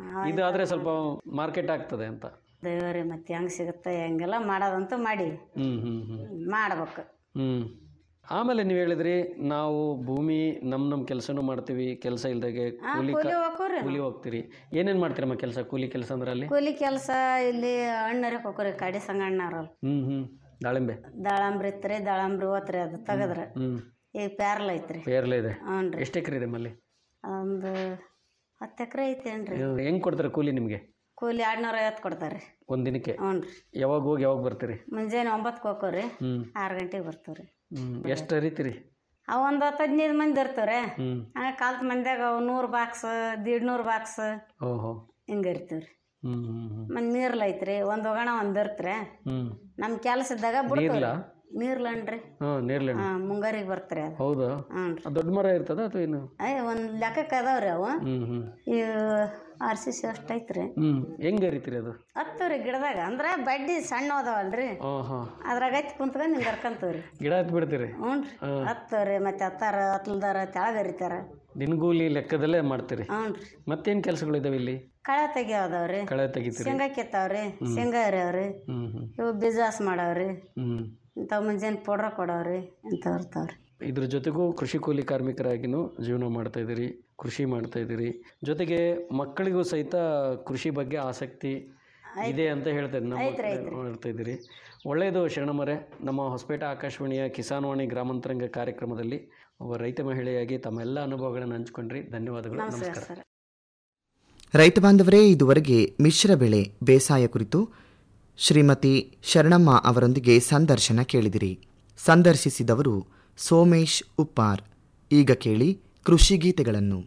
ಇದಾದರೆ ಸ್ವಲ್ಪ ಮಾರ್ಕೆಟ್ ಆಗ್ತದೆ ಅಂತ ದೇವರೇ ಮತ್ತೆ ಹೆಂಗೆ ಸಿಗುತ್ತೆ ಹೆಂಗೆಲ್ಲ ಮಾಡೋದಂತೂ ಮಾಡಿ ಹ್ಞೂ ಹ್ಞೂ ಹ್ಞೂ ಮಾಡ್ಬೇಕು ಹ್ಞೂ ಆಮೇಲೆ ನೀವು ಹೇಳಿದ್ರಿ ನಾವು ಭೂಮಿ ನಮ್ಮ ನಮ್ಮ ಕೆಲಸನೂ ಮಾಡ್ತೀವಿ ಕೆಲಸ ಇಲ್ದಾಗೆ ಆ, ಕೂಲಿ ಕೂಲಿ ಕ- ಹೋಗ್ತೀವ್ರಿ ಕೂಲಿ ಹೋಗ್ತೀರಿ ಏನೇನು ಮಾಡ್ತೀರಮ್ಮ ಕೆಲಸ ಕೂಲಿ ಕೆಲಸ ಅಂದ್ರೆ ಅಲ್ಲಿ ಕೂಲಿ ಕೆಲಸ ಇಲ್ಲಿ ಹಣ್ಣರಕ್ಕೆ ಹೋಗ್ರಿ ಕಡಿ ಸಂಗಣ್ಣವ್ರಲ್ಲ ಹ್ಞೂ ಹ್ಞೂ ದಾಳಿಂಬೆ ದಾಳಂಬ್ರಿ ಇತ್ತು ರೀ ದಾಳಂಬ್ರಿ ಓತ್ರಿ ಅದು ತೆಗದ್ರೆ ಹ್ಞೂ ಈಗ ಪ್ಯಾರ್ಲ ಐತ್ರಿ ಪೇರ್ಲೆ ಇದೆ ಹ್ಞೂ ರೀ ಎಷ್ಟು ಎಕರೆ ಇದೆ ಮಲ್ಲಿ ಒಂದು ಹತ್ತು ಎಕರೆ ಐತೇನ್ರಿ ಹೆಂಗೆ ಕೊಡ್ತಾರೆ ಕೂಲಿ ನಿಮಗೆ ಕೂಲಿ ಎರಡ್ನೂರ ಐವತ್ತು ಕೊಡ್ತಾರೆ ಒಂದು ದಿನಕ್ಕೆ ಹ್ಞೂ ರೀ ಯಾವಾಗ ಹೋಗಿ ಯಾವಾಗ ಬರ್ತೀರಿ ಮುಂಜಾನೆ ಒಂಬತ್ತಕ್ಕೆ ಹೋಗ್ರಿ ಹ್ಞೂ ಆರು ಗಂಟೆಗೆ ಬರ್ತೀವಿ ಹ್ಞೂ ಎಷ್ಟು ಹರಿತೀರಿ ಅವು ಒಂದು ಹತ್ತು ಹದಿನೈದು ಮಂದಿ ಇರ್ತೀವ್ರಿ ಹ್ಞೂ ಹಂಗೆ ಕಾಲ್ತ್ ಮಂದ್ಯಾಗ ಅವು ನೂರು ಬಾಕ್ಸ್ ದೀಡ್ ನೂರು ಬಾಕ್ಸ್ ಓಹೋ ಹಿಂಗೆ ಇರ್ತೀವಿ ರೀ ಹ್ಞೂ ಹ್ಞೂ ಹ್ಞೂ ಮತ್ತು ನೀರ್ಲ ಐತ್ರಿ ಒಂದು ಒಗಣ ಒಂದು ಇರ್ತ್ರಿ ಹ್ಞೂ ನಮ್ಮ ಕೆಲಸ ಇದ್ದಾಗ ಬಿಡ್ತೀವಿ ನೀರ್ಲ? ನೀರ್ಲನ್ರಿ ಹಾಂ ನೇರ್ಲೆ ಹಾಂ ಮುಂಗಾರಿಗೆ ಬರ್ತ್ರಿ ಅದು ಹೌದಾ ಹ್ಞೂ ರೀ ಅದು ದೊಡ್ಡ ಮರ ಇರ್ತದ ಅಥವಾ ಏನು ಅಯ್ಯ ಒಂದು ಲೆಕ್ಕಕ್ಕೆ ಅದಾವ್ರಿ ಅವು ಹ್ಞೂ ಹ್ಞೂ ಇವು ಆರ್ ಸಿ ಸಿ ಅಷ್ಟು ಐತ್ರಿ ಹ್ಞೂ ಹೆಂಗೆ ಹರಿತೀರಿ ಅದು ಹತ್ತು ರೀ ಗಿಡದಾಗ ಅಂದ್ರೆ ಬಡ್ಡಿ ಸಣ್ಣ ಅದಾವಲ್ರಿ ಹಾಂ ಹಾಂ ಅದ್ರಾಗ ಹಚ್ಚಿ ಕುಂತ್ಕೊಂಡು ಹಿಂಗೆ ಹರ್ಕಂತೀವ್ರಿ ಗಿಡ ಹತ್ತು ಬಿಡ್ತೀರಿ ಹ್ಞೂ ರೀ ಹತ್ತು ರೀ ಮತ್ತು ಹತ್ತಾರ ಹತ್ಲದಾರ ತೆಳಗ ಹರಿತಾರ ದಿನಗೂಲಿ ಲೆಕ್ಕದಲ್ಲೇ ಮಾಡ್ತೀರಿ ಹ್ಞೂ ರೀ ಮತ್ತೇನು ಕೆಲಸಗಳಿದಾವೆ ಇಲ್ಲಿ ಕಳೆ ತೆಗಿಯೋದವ್ರಿ ಕಳೆ ತೆಗಿತೀರಿ ಶೇಂಗಾ ಕಿತ್ತಾವ್ರಿ ಶೇಂಗಾ ಹರಿಯವ್ರಿ ಹ್ಞೂ ಹ್ಞೂ ಇವು ಬಿಸ್ನೆಸ್ ಮಾಡವ್ರಿ ಹ್ಞೂ ಇಂಥವು ಮುಂಜಾನೆ ಪೌಡ್ರ್ ಕೊಡವ್ರಿ ಇಂಥವು ಇರ್ತಾವ್ರಿ ಇದ್ರ ಜೊತೆಗೂ ಕೃಷಿ ಕೂಲಿ ಕಾರ್ಮಿಕರಾಗಿನೂ ಜೀವನ ಮಾಡ್ತಾ ಇದ್ದೀರಿ ಕೃಷಿ ಮಾಡ್ತಾ ಇದ್ದೀರಿ ಜೊತೆಗೆ ಮಕ್ಕಳಿಗೂ ಸಹಿತ ಕೃಷಿ ಬಗ್ಗೆ ಆಸಕ್ತಿ ಇದೆ ಅಂತ ಹೇಳ್ತಾ ಇದ್ದೀನಿ ನಮ್ಮ ಐತ್ರಿ, ಐತ್ರಿ. ಮಕ್ಕಳು ಹೇಳ್ತಾ ಇದ್ದೀರಿ ಒಳ್ಳೆಯದು ಶರಣಮರೆ ನಮ್ಮ ಹೊಸಪೇಟೆ ಆಕಾಶವಾಣಿಯ ಕಿಸಾನ್ವಾಣಿ ಗ್ರಾಮಾಂತರಂಗ ಕಾರ್ಯಕ್ರಮದಲ್ಲಿ ಒಬ್ಬ ರೈತ ಮಹಿಳೆಯಾಗಿ ತಮ್ಮೆಲ್ಲ ಅನುಭವಗಳನ್ನು ಹಂಚ್ಕೊಂಡ್ರಿ ಧನ್ಯವಾದಗಳು ನಮಸ್ಕಾರ ನಮಸ್ಕಾರ ಸರ್ ರೈತ ಬಾಂಧವರೇ ಇದುವರೆಗೆ ಮಿಶ್ರ ಬೆಳೆ ಬೇಸಾಯ ಕುರಿತು ಶ್ರೀಮತಿ ಶರಣಮ್ಮ ಅವರೊಂದಿಗೆ ಸಂದರ್ಶನ ಕೇಳಿದಿರಿ ಸಂದರ್ಶಿಸಿದವರು ಸೋಮೇಶ್ ಉಪ್ಪಾರ್ ಈಗ ಕೇಳಿ ಕೃಷಿ ಗೀತೆಗಳನ್ನು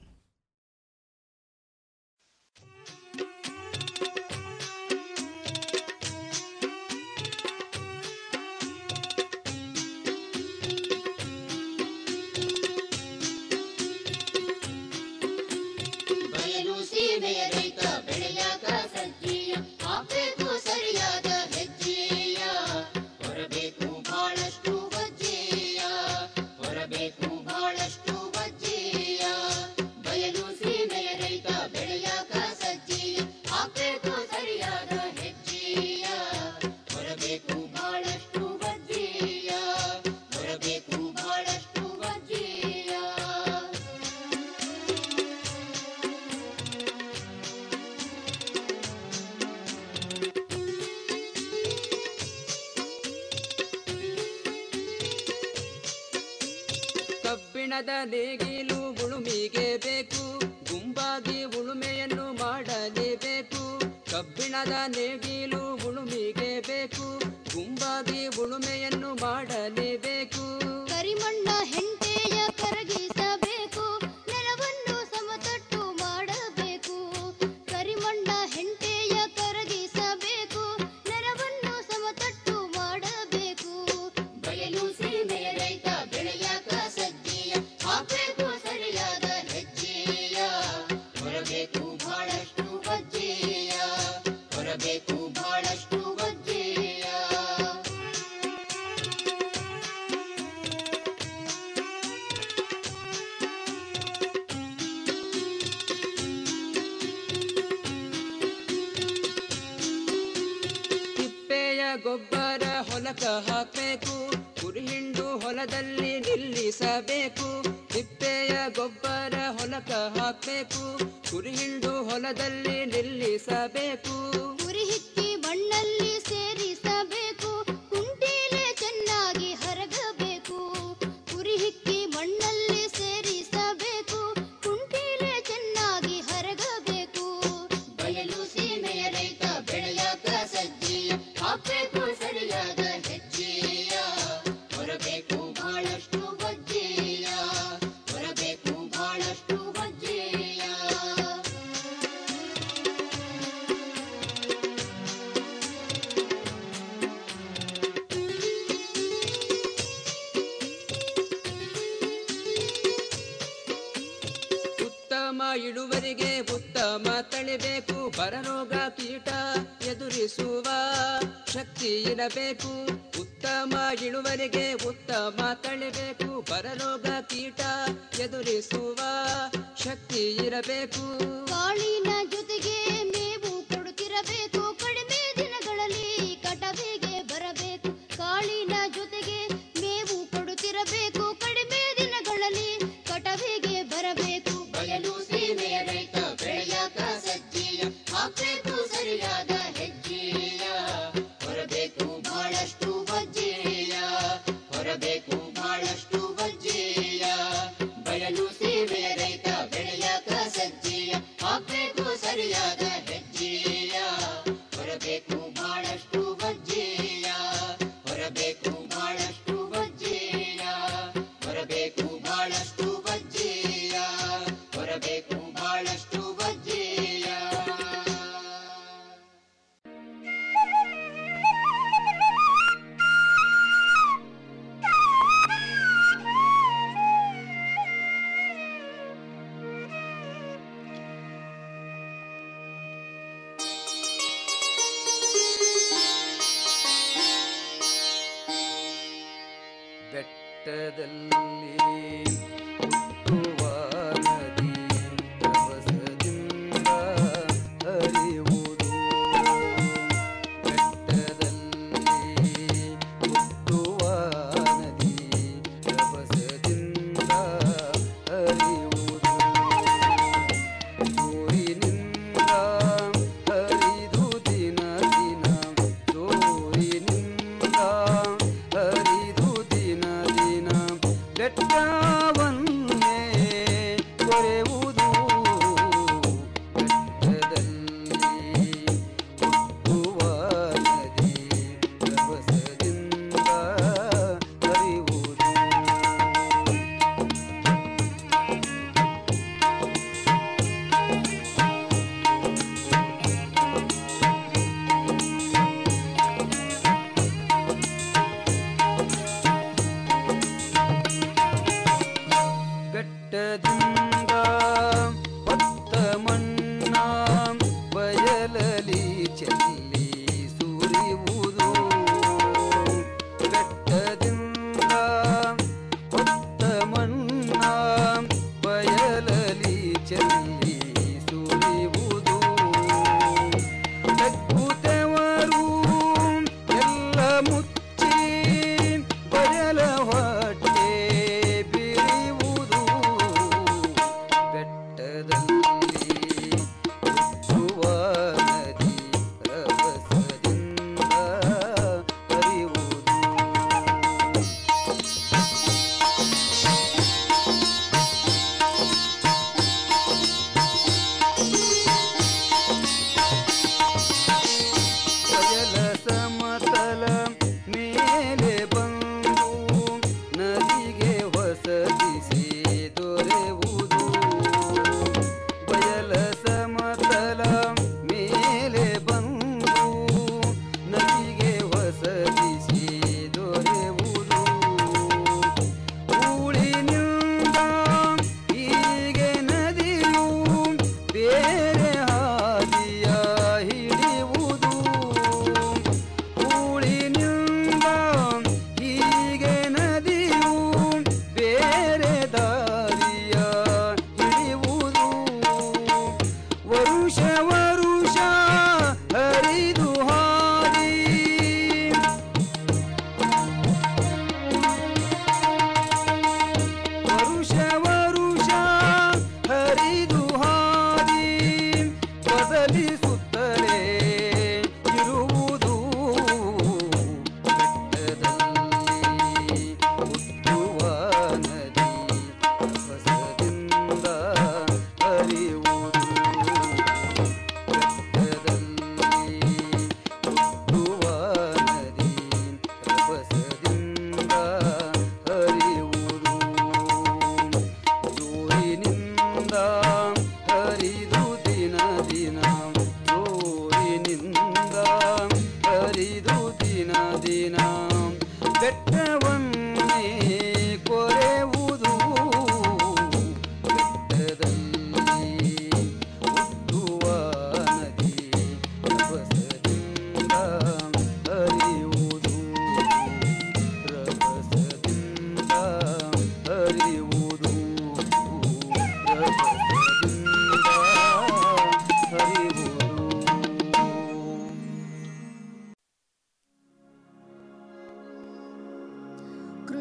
ಬಯಲು ಸೀಮೆಯ ರೈತ ಬೆಳೆಯಾಗ ಸಜ್ಜೀಯ ಹಾಕಬೇಕು ಸರಿಯಾದ ಹೆಜ್ಜೆಯ ಹೊರಬೇಕು ಬಹಳಷ್ಟು ವಜ್ಜೆಯ ಹೊರಬೇಕು ಬಹಳಷ್ಟು ವಜ್ಜೆಯ ಬಯಲು ಸೀಮೆಯ ರೈತ ಬೆಳೆಯಾಗ ಸಜ್ಜೀಯ ಹಾಕಬೇಕು ಸರಿಯಾದ ಹೆಜ್ಜೆಯ ಹೊರಬೇಕು ಬಹಳಷ್ಟು ವಜ್ಜೆಯ ಹೊರಬೇಕು ಬಹಳಷ್ಟು ವಜ್ಜೆಯ ಕಬ್ಬಿಣದ ನೇಗಿಲು ಉಳುಮಿಗೆ ಬೇಕು ಗುಂಪಾಗಿ ಉಳುಮೆಯನ್ನು ಮಾಡಲೇಬೇಕು ಕಬ್ಬಿಣದ ನೇಗಿಲು ಉಳುಮಿಗೆ ಬೇಕು ಗುಂಪಾಗಿ ಉಳುಮೆಯನ್ನು ಮಾಡಲೇಬೇಕು ಕರಿಮಣ್ಣ ಹೆಂಟೆಯ ಕರಗಿಸಬೇಕು ನೆಲವನ್ನು ಸಮತಟ್ಟು ಮಾಡಬೇಕು ಕರಿಮಣ್ಣ ಹೆಂಟೆಯ ಕರಗಿಸಬೇಕು ನೆಲವನ್ನು ಸಮತಟ್ಟು ಮಾಡಬೇಕು ಬಯಲು ಸೀಮೆಯ ರೈತ ಬೆಳೆಯಾಕ ಸಜ್ಜೆಯ ಹಾಕಬೇಕು ಸರಿಯಾದ ಹೆಜ್ಜೆಯ ಹೊರಬೇಕು ಬಹಳಷ್ಟು ವಜ್ಜೆಯ ಹೊರಬೇಕು ಬಹಳಷ್ಟು ವಜ್ಜೆಯ ತಿಪ್ಪೆಯ ಗೊಬ್ಬರ ಹೊಲಕ ಹಾಕಬೇಕು ಕುರಿಹಿಂಡು ಹೊಲದಲ್ಲಿ ನಿಲ್ಲಿಸಬೇಕು ತಿಪ್ಪೆಯ ಗೊಬ್ಬರ ಹೊಲಕ ಹಾಕಬೇಕು ಕುರಿಹಿಂಡು ಹೊಲದಲ್ಲಿ ನಿಲ್ಲಿಸಬೇಕು ಉರಿ ಹಿಕ್ಕಿ ಮಣ್ಣಲ್ಲಿ ಸೇರಿಸಬೇಕು ಕುಂಟೀಲೆ ಚೆನ್ನಾಗಿ ಹರಗಬೇಕು ಉರಿ ಹಿಕ್ಕಿ ಮಣ್ಣಲ್ಲಿ ಸೇರಿಸಬೇಕು ಕುಂಟೀಲೆ ಚೆನ್ನಾಗಿ ಹರಗಬೇಕು ಬಯಲು ಸೀಮೆಯ ರೈತ ಬೆಳೆಯಾಕ ಸಜ್ಜೆಯ ಹಾಕಬೇಕು ಸರಿಯಾದ ಹೆಜ್ಜೆಯ ಹೊರಬೇಕು ಬಹಳಷ್ಟು ವಜ್ಜೆಯ ಹೊರಬೇಕು ಬಹಳಷ್ಟು ವಜ್ಜೆಯ ಉತ್ತಮ ಇಳುವರಿಗೆ ಉತ್ತಮ ತಳಿಬೇಕು ಬರರೋಗ ಕೀಟ ಎದುರಿಸುವ ಶಕ್ತಿ ಇರಬೇಕು ಉತ್ತಮ ಇಳುವರಿಗೆ ಉತ್ತಮ ತಳಿಬೇಕು ಬರರೋಗ ಕೀಟ ಎದುರಿಸುವ ಶಕ್ತಿ ಇರಬೇಕು ಕಾಳಿನ ಜೊತೆಗೆ ಸೇರಿಸಬೇಕು ಕಡಿಮೆ ದಿನಗಳಲ್ಲಿ ಕಟವಿಗೆ ಬರಬೇಕು ಕಾಳಿನ ಜೊತೆಗೆ ಮೇವು ಕೊಡುತ್ತಿರಬೇಕು ಕಡಿಮೆ ದಿನಗಳಲ್ಲಿ ಕಟವಿಗೆ ಬರಬೇಕು ಬಯಲು ಸೀಮೆಯ ರೈತ ಬೆಳೆಯಾಕ ಸಜ್ಜೀಯ ಹಾಕ್ಬೇಕು ಸರಿಯಾದ ಹೆಜ್ಜೆಯ ಹೊರಬೇಕು ಬಹಳಷ್ಟು ಬಜ್ಜೆಯ ಹೊರಬೇಕು ಬಹಳಷ್ಟು ಬಜ್ಜೆಯ ಬಯಲು ಸೀಮೆಯ ರೈತ ಬೆಳೆಯಾಕ ಸಜ್ಜೀಯ ಹಾಕ್ಬೇಕು ಸರಿಯಾದ ಹೆಜ್ಜೆಯ ಹೊರಬೇಕು ಬಹಳಷ್ಟು ಬಜ್ಜೆಯ ಹೊರಬೇಕು ಬಹಳಷ್ಟು ಬಜ್ಜೆಯ ಹೊರಬೇಕು ಬಹಳಷ್ಟು ಬಜ್ಜೆಯ ಹೊರಬೇಕು ಬಹಳಷ್ಟು ಬಜ್ಜೆಯ ಬೆಟ್ಟದಲ್ಲಿ ಹುಟ್ಟುವ ನದಿ ರಭಸದಿಂದ ಹರಿಯುವುದು ಬೆಟ್ಟದಲ್ಲಿ ಹುಟ್ಟುವ ನದಿ ರಭಸದಿಂದ ಹರಿಯುವುದು ಜೋರಿನಿಂದ ಹರಿದು ದಿನ ದಿನ ಜೋರಿನಿಂದ ಹರಿದು ದಿನ ದಿನ ಬೆಟ್ಟವನ್ನು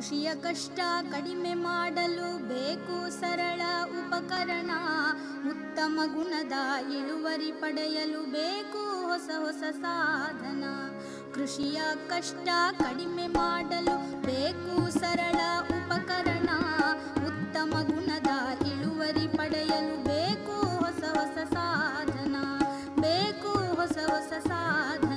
ಕೃಷಿಯ ಕಷ್ಟ ಕಡಿಮೆ ಮಾಡಲು ಬೇಕು ಸರಳ ಉಪಕರಣ ಉತ್ತಮ ಗುಣದ ಇಳುವರಿ ಪಡೆಯಲು ಬೇಕು ಹೊಸ ಹೊಸ ಸಾಧನ ಕೃಷಿಯ ಕಷ್ಟ ಕಡಿಮೆ ಮಾಡಲು ಬೇಕು ಸರಳ ಉಪಕರಣ ಉತ್ತಮ ಗುಣದ ಇಳುವರಿ ಪಡೆಯಲು ಬೇಕು ಹೊಸ ಹೊಸ ಸಾಧನ ಬೇಕು ಹೊಸ ಹೊಸ ಸಾಧನ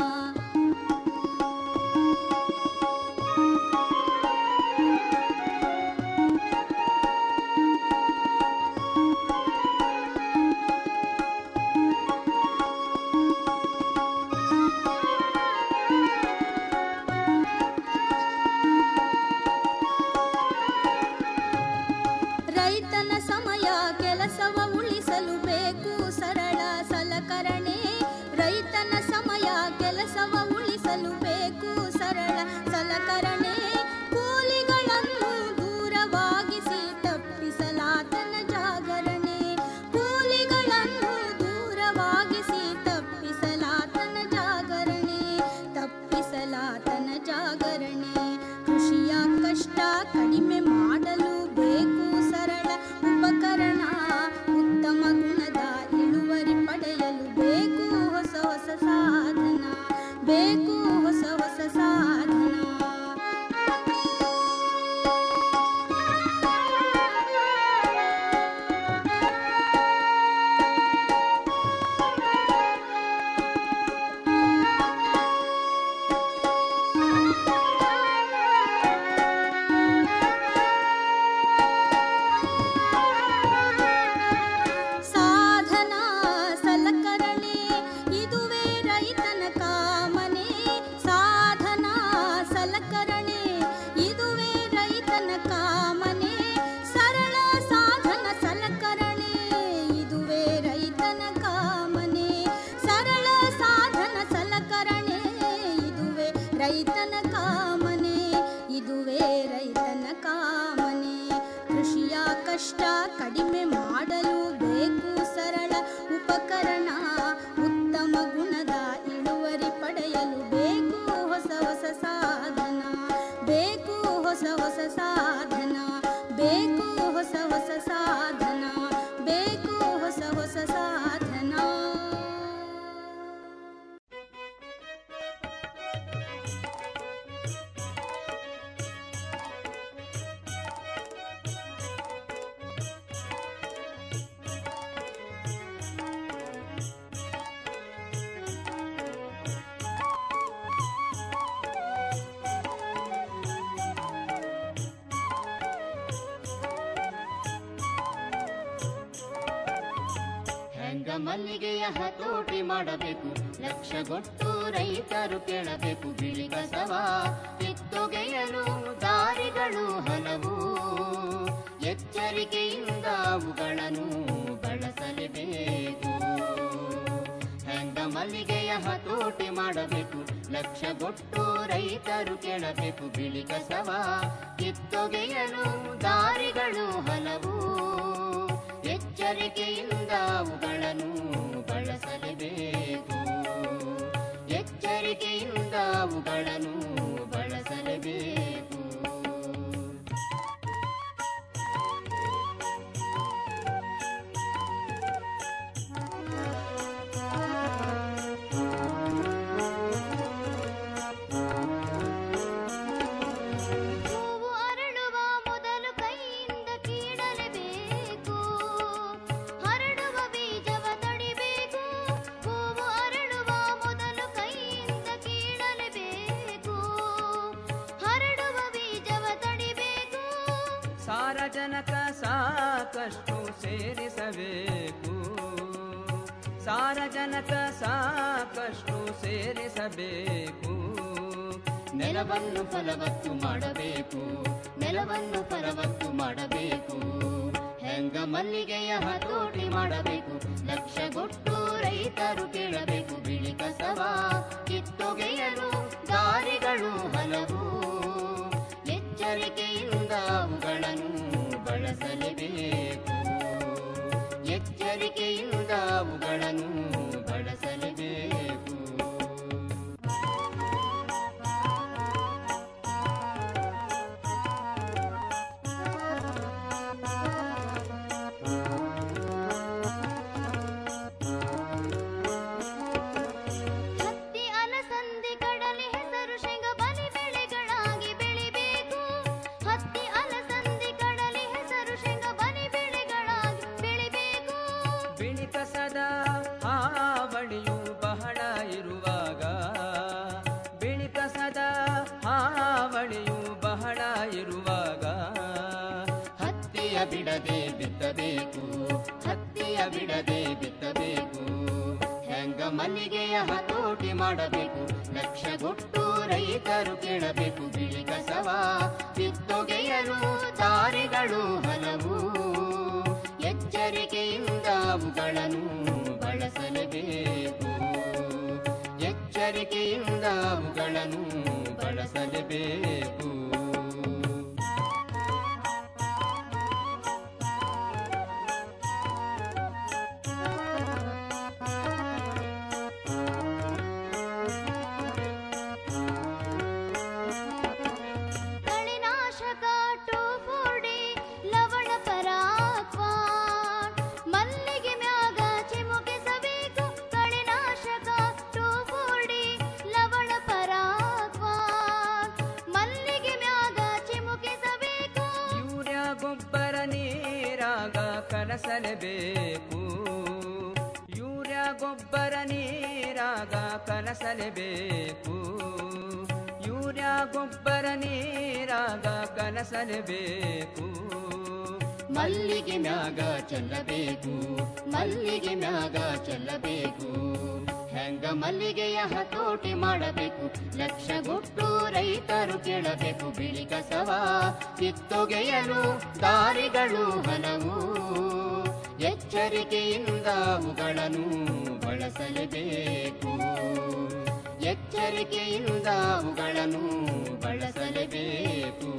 ರೈತನ ಸಮಯ ಕೆಲಸವ ಉಳಿಸಲು ಬೇಕು ಸರಳ ಸಲಕರಣೆ ರೈತನ ಸಮಯ ಕೆಲಸವ ಉಳಿಸಲು ಬೇಕು ಸರಳ ಸಲಕರಣೆ ಕೂಲಿಗಳನ್ನು ದೂರವಾಗಿಸಿ ತಪ್ಪಿಸಲಾತನ ಜಾಗರಣೆ ಕೂಲಿಗಳನ್ನು ದೂರವಾಗಿಸಿ ತಪ್ಪಿಸಲಾತನ ಜಾಗರಣೆ ತಪ್ಪಿಸಲಾತನ ಜಾಗರಣೆ ಕೃಷಿಯ ಕಷ್ಟ ಕಡಿಮೆ ಮಾಡಲು ಬೇಕು ಸರಳ ಉಪಕರಣ ಉತ್ತಮ ಗುಣದ ಇಳುವರಿ ಪಡೆಯಲು ಬೇಕು ಹೊಸ ಹೊಸ ಸಾಧನ ಬೇಕು ಹೊಸ ಹೊಸ ಸಾಧನ ಸಾಧನ ಸಲಕರಣೆ ಇದುವೇ ರೈತನ ಕಾಮನೆ ಸಾಧನ ಸಲಕರಣೆ ಇದುವೇ ರೈತನ ಕಾಮನೆ ಸರಳ ಸಾಧನ ಸಲಕರಣೆ ಇದುವೇ ರೈತನ ಕಾಮನೆ ಸರಳ ಸಾಧನ ಸಲಕರಣೆ ಇದುವೇ ರೈತನ ಕಾಮನೆ ಇದುವೇ ರೈತನ ಕಾಮನೆ ಕೃಷಿಯ ಕಷ್ಟ ಕಡಿಮೆ ಮಾಡಲು ಬೇಕು ಸರಳ ಉಪಕರಣ ಉತ್ತಮ ಗುಣದ ಇಳುವರಿ ಪಡೆಯಲು ಬೇಕು ಹೊಸ ಹೊಸ ಸಾಧನ ಬೇಕು ಹೊಸ ಹೊಸ ಸಾಧನ ಬೇಕು ಹೊಸ ಹೊಸ ಸಾಧನ ಬೇಕು ಹೊಸ ಹೊಸ ಸಾಧನ ಹೆಂಗ ಮಲ್ಲಿಗೆಯ ಹತೋಟಿ ಮಾಡಬೇಕು ಲಕ್ಷಗೊಟ್ಟು ರೈತರು ಕೇಳಬೇಕು ಬಿಳಿ ಕಸವ ಕಿತ್ತೊಗೆಯಲು ದಾರಿಗಳು ಹಲವು ಎಚ್ಚರಿಕೆಯಿಂದ ಅವುಗಳನ್ನು ಬಳಸಲೇಬೇಕು ಹೆಂಗ ಮಲ್ಲಿಗೆಯ ಹತೋಟಿ ಮಾಡಬೇಕು ಲಕ್ಷಗೊಟ್ಟು ರೈತರು ಕೇಳಬೇಕು ಬಿಳಿ ಕಸವ ಕಿತ್ತೊಗೆಯಲು ದಾರಿಗಳು ಹಲವು ಎಚ್ಚರಿಕೆಯಿಂದ ಅವುಗಳನ್ನು ಬಳಸಲೇಬೇಕು ಎಚ್ಚರಿಕೆಯಿಂದ ಅವುಗಳನ್ನು ಬಳಸಲೇಬೇಕು ಹೂವು ಅರಳುವ ಮೊದಲು ಕೈಯಿಂದ ಕೀಳಲೇಬೇಕು ಹರಡುವ ಬೀಜವ ತಡಿಬೇಕು ಹೂವು ಅರಳುವ ಮೊದಲು ಕೈಯಿಂದ ಕೀಳಲೇಬೇಕು ಹರಡುವ ಬೀಜವ ತಡಿಬೇಕು ಸಾರಜನಕ ಸಾಕಷ್ಟು ಸೇರಿಸಬೇಕು ಸಾರಜನಕ ಸಾಕಷ್ಟು ಸೇರಿಸಬೇಕು ನೆಲವನ್ನು ಫಲವತ್ತು ಮಾಡಬೇಕು ನೆಲವನ್ನು ಫಲವತ್ತು ಮಾಡಬೇಕು ಹೆಂಗ ಮಲ್ಲಿಗೆಯ ಹತೋಟಿ ಮಾಡಬೇಕು ಲಕ್ಷಗೊಟ್ಟು ರೈತರು ಕೇಳಬೇಕು ಬಿಳಿ ಕಸವ ಕಿತ್ತೊಗೆಯಲು ದಾರಿಗಳು ಹಲವು ಎಚ್ಚರಿಕೆಯಿಂದ ಅವುಗಳನ್ನು ಬಳಸಲೇಬೇಕು ಎಚ್ಚರಿಕೆಯಿಂದ ಅವುಗಳನ್ನು ಬಳಸಲೇಬೇಕು ಮಾಡಬೇಕು ಹತ್ತಿಯ ಬಿಡದೆ ಬಿತ್ತಬೇಕು ಹೆಂಗ ಮಲ್ಲಿಗೆಯ ಹತೋಟಿ ಮಾಡಬೇಕು ಲಕ್ಷಗೊಟ್ಟು ರೈತರು ಕೇಳಬೇಕು ಬಿಳಿ ಕಸವ ಕಿತ್ತೊಗೆಯಲು ದಾರಿಗಳು ಹಲವು ಎಚ್ಚರಿಕೆಯಿಂದ ಅವುಗಳನ್ನು ಬಳಸಲೇಬೇಕು ಎಚ್ಚರಿಕೆಯಿಂದ ಅವುಗಳನ್ನು ಬಳಸಲೇಬೇಕು ಕಳೆನಾಶಕ ಟೋಫೋಡಿ ಲವಣ ಪರಾಕ್ವಾನ್ ಮಲ್ಲಿಗೆ ಮ್ಯಾಗ ಚಿಮುಕಿಸಬೇಕು ಕಳೆನಾಶಕ ಟೋಫೋಡಿ ಲವಣ ಪರಾಕ್ವಾನ್ ಮಲ್ಲಿಗೆ ಮ್ಯಾಗ ಚಿಮುಕಿಸಬೇಕು ಯೂರಿಯಾ ಗೊಬ್ಬರ ನೀರಾಗ ಕಲಸಲೇಬೇಕು ಯೂರಿಯಾ ಗೊಬ್ಬರ ನೀರಾಗ ಕಲಸಲೇಬೇಕು ಯೂರಿಯಾ ಗೊಬ್ಬರ ನೀರಾಗ ಕಲಸಲೇಬೇಕು ಮಲ್ಲಿಗೆ ಮ್ಯಾಗ ಚೆಲ್ಲಬೇಕು ಮಲ್ಲಿಗೆ ಮ್ಯಾಗ ಚೆಲ್ಲಬೇಕು ಹೆಂಗ ಮಲ್ಲಿಗೆಯ ಹತೋಟಿ ಮಾಡಬೇಕು ಲಕ್ಷಗೊಟ್ಟು ರೈತರು ಕೇಳಬೇಕು ಬಿಳಿ ಕಸವ ಕಿತ್ತೊಗೆಯಲು ದಾರಿಗಳು ಹಲವು ಎಚ್ಚರಿಕೆಯಿಂದ ಅವುಗಳನ್ನು ಬಳಸಲೇಬೇಕು ಎಚ್ಚರಿಕೆಯಿಂದ ಅವುಗಳನ್ನು ಬಳಸಲೇಬೇಕು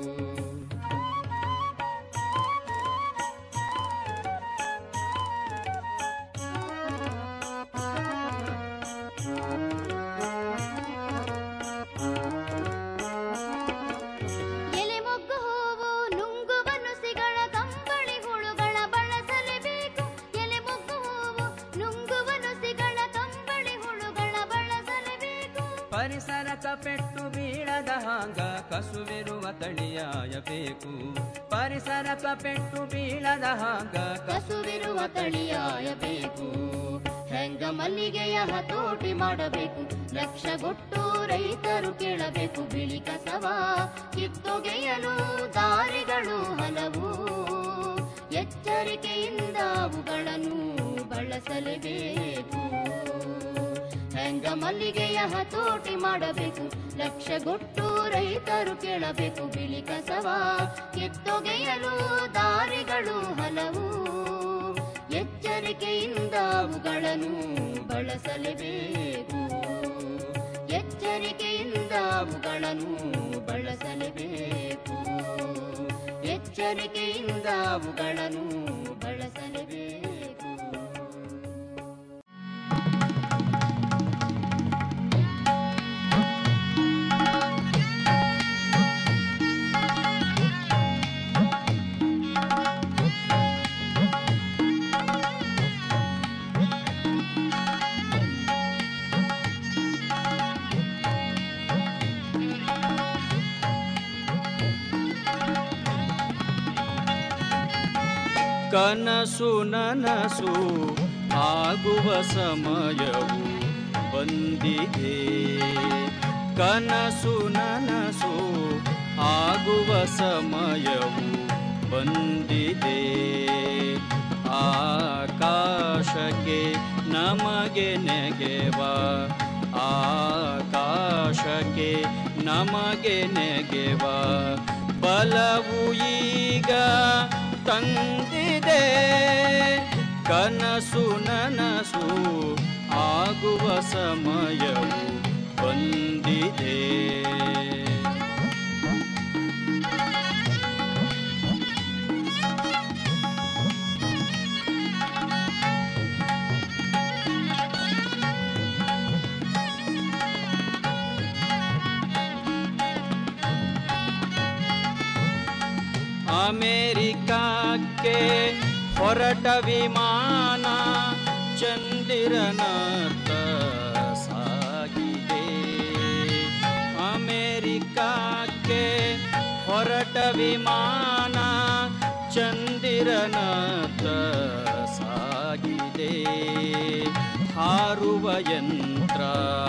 ಎಲೆ ಮೊಗ್ಗು ಹೂವು ನುಂಗುವ ನುಸಿಗಳ ಕಂಬಳಿ ಹುಳುಗಳ ಬಳಸಲೇಬೇಕು ಎಲೆ ಮೊಗ್ಗು ಹೂವು ನುಂಗುವ ನುಸಿಗಳ ಕಂಬಳಿ ಹುಳುಗಳ ಬಳಸಲೇಬೇಕು ಪರಿಸರಕ ಪೆಟ್ಟು ಬೀಳದ ಹಾಂಗ ಕಸುವಿರುವ ತಳಿಯಾಯಬೇಕು ಪರಿಸರಕ ಪೆಟ್ಟು ಬೀಳದ ಹಾಂಗ ಕಸುವಿರುವ ತಳಿಯಾಯಬೇಕು ಹೆಂಗ ಮಲ್ಲಿಗೆಯ ಹತೋಟಿ ಮಾಡಬೇಕು ಲಕ್ಷಗೊಟ್ಟು ರೈತರು ಕೇಳಬೇಕು ಬಿಳಿ ಕಸವ ಕಿತ್ತೊಗೆಯಲು ದಾರಿಗಳು ಹಲವು ಎಚ್ಚರಿಕೆಯಿಂದ ಅವುಗಳನ್ನು ಬಳಸಲೇಬೇಕು ಹೆಂಗ ಮಲ್ಲಿಗೆಯ ಹತೋಟಿ ಮಾಡಬೇಕು ಲಕ್ಷಗೊಟ್ಟು ರೈತರು ಕೇಳಬೇಕು ಬಿಳಿ ಕಸವ ಕಿತ್ತೊಗೆಯಲು ದಾರಿಗಳು ಹಲವು ಎಚ್ಚರಿಕೆಯಿಂದ ಅವುಗಳನ್ನು ಬಳಸಲೇಬೇಕು ಎಚ್ಚರಿಕೆಯಿಂದ ಅವುಗಳನ್ನು ಬಳಸಲೇಬೇಕು ಎಚ್ಚರಿಕೆಯಿಂದ ಅವುಗಳನ್ನು ಬಳಸಲೇಬೇಕು ಕನಸು ನನಸು ಆಗುವ ಸಮಯವು ಬಂದಿದೆ ಕನಸು ನನಸು ಆಗುವ ಸಮಯವು ಬಂದಿದೆ ಆಕಾಶಕ್ಕೆ ನಮಗೆ ನೆಗೆವ ಆಕಾಶಕ್ಕೆ ನಮಗೆ ನೆಗೆವ ಬಲವು ಈಗ ತಂದಿದೆ ಕನಸು ನನಸು ಆಗುವ ಸಮಯವು ಬಂದಿದೆ ಅಮೇರಿಕಕ್ಕೆ ಹೊರಟ ವಿಮಾನ ಚಂದಿರನತ್ತ ಸಾಗಿದೆ ಅಮೇರಿಕಕ್ಕೆ ಹೊರಟ ವಿಮಾನ ಚಂದಿರನತ್ತ ಸಾಗಿದೆ ಹಾರುವ ಯಂತ್ರ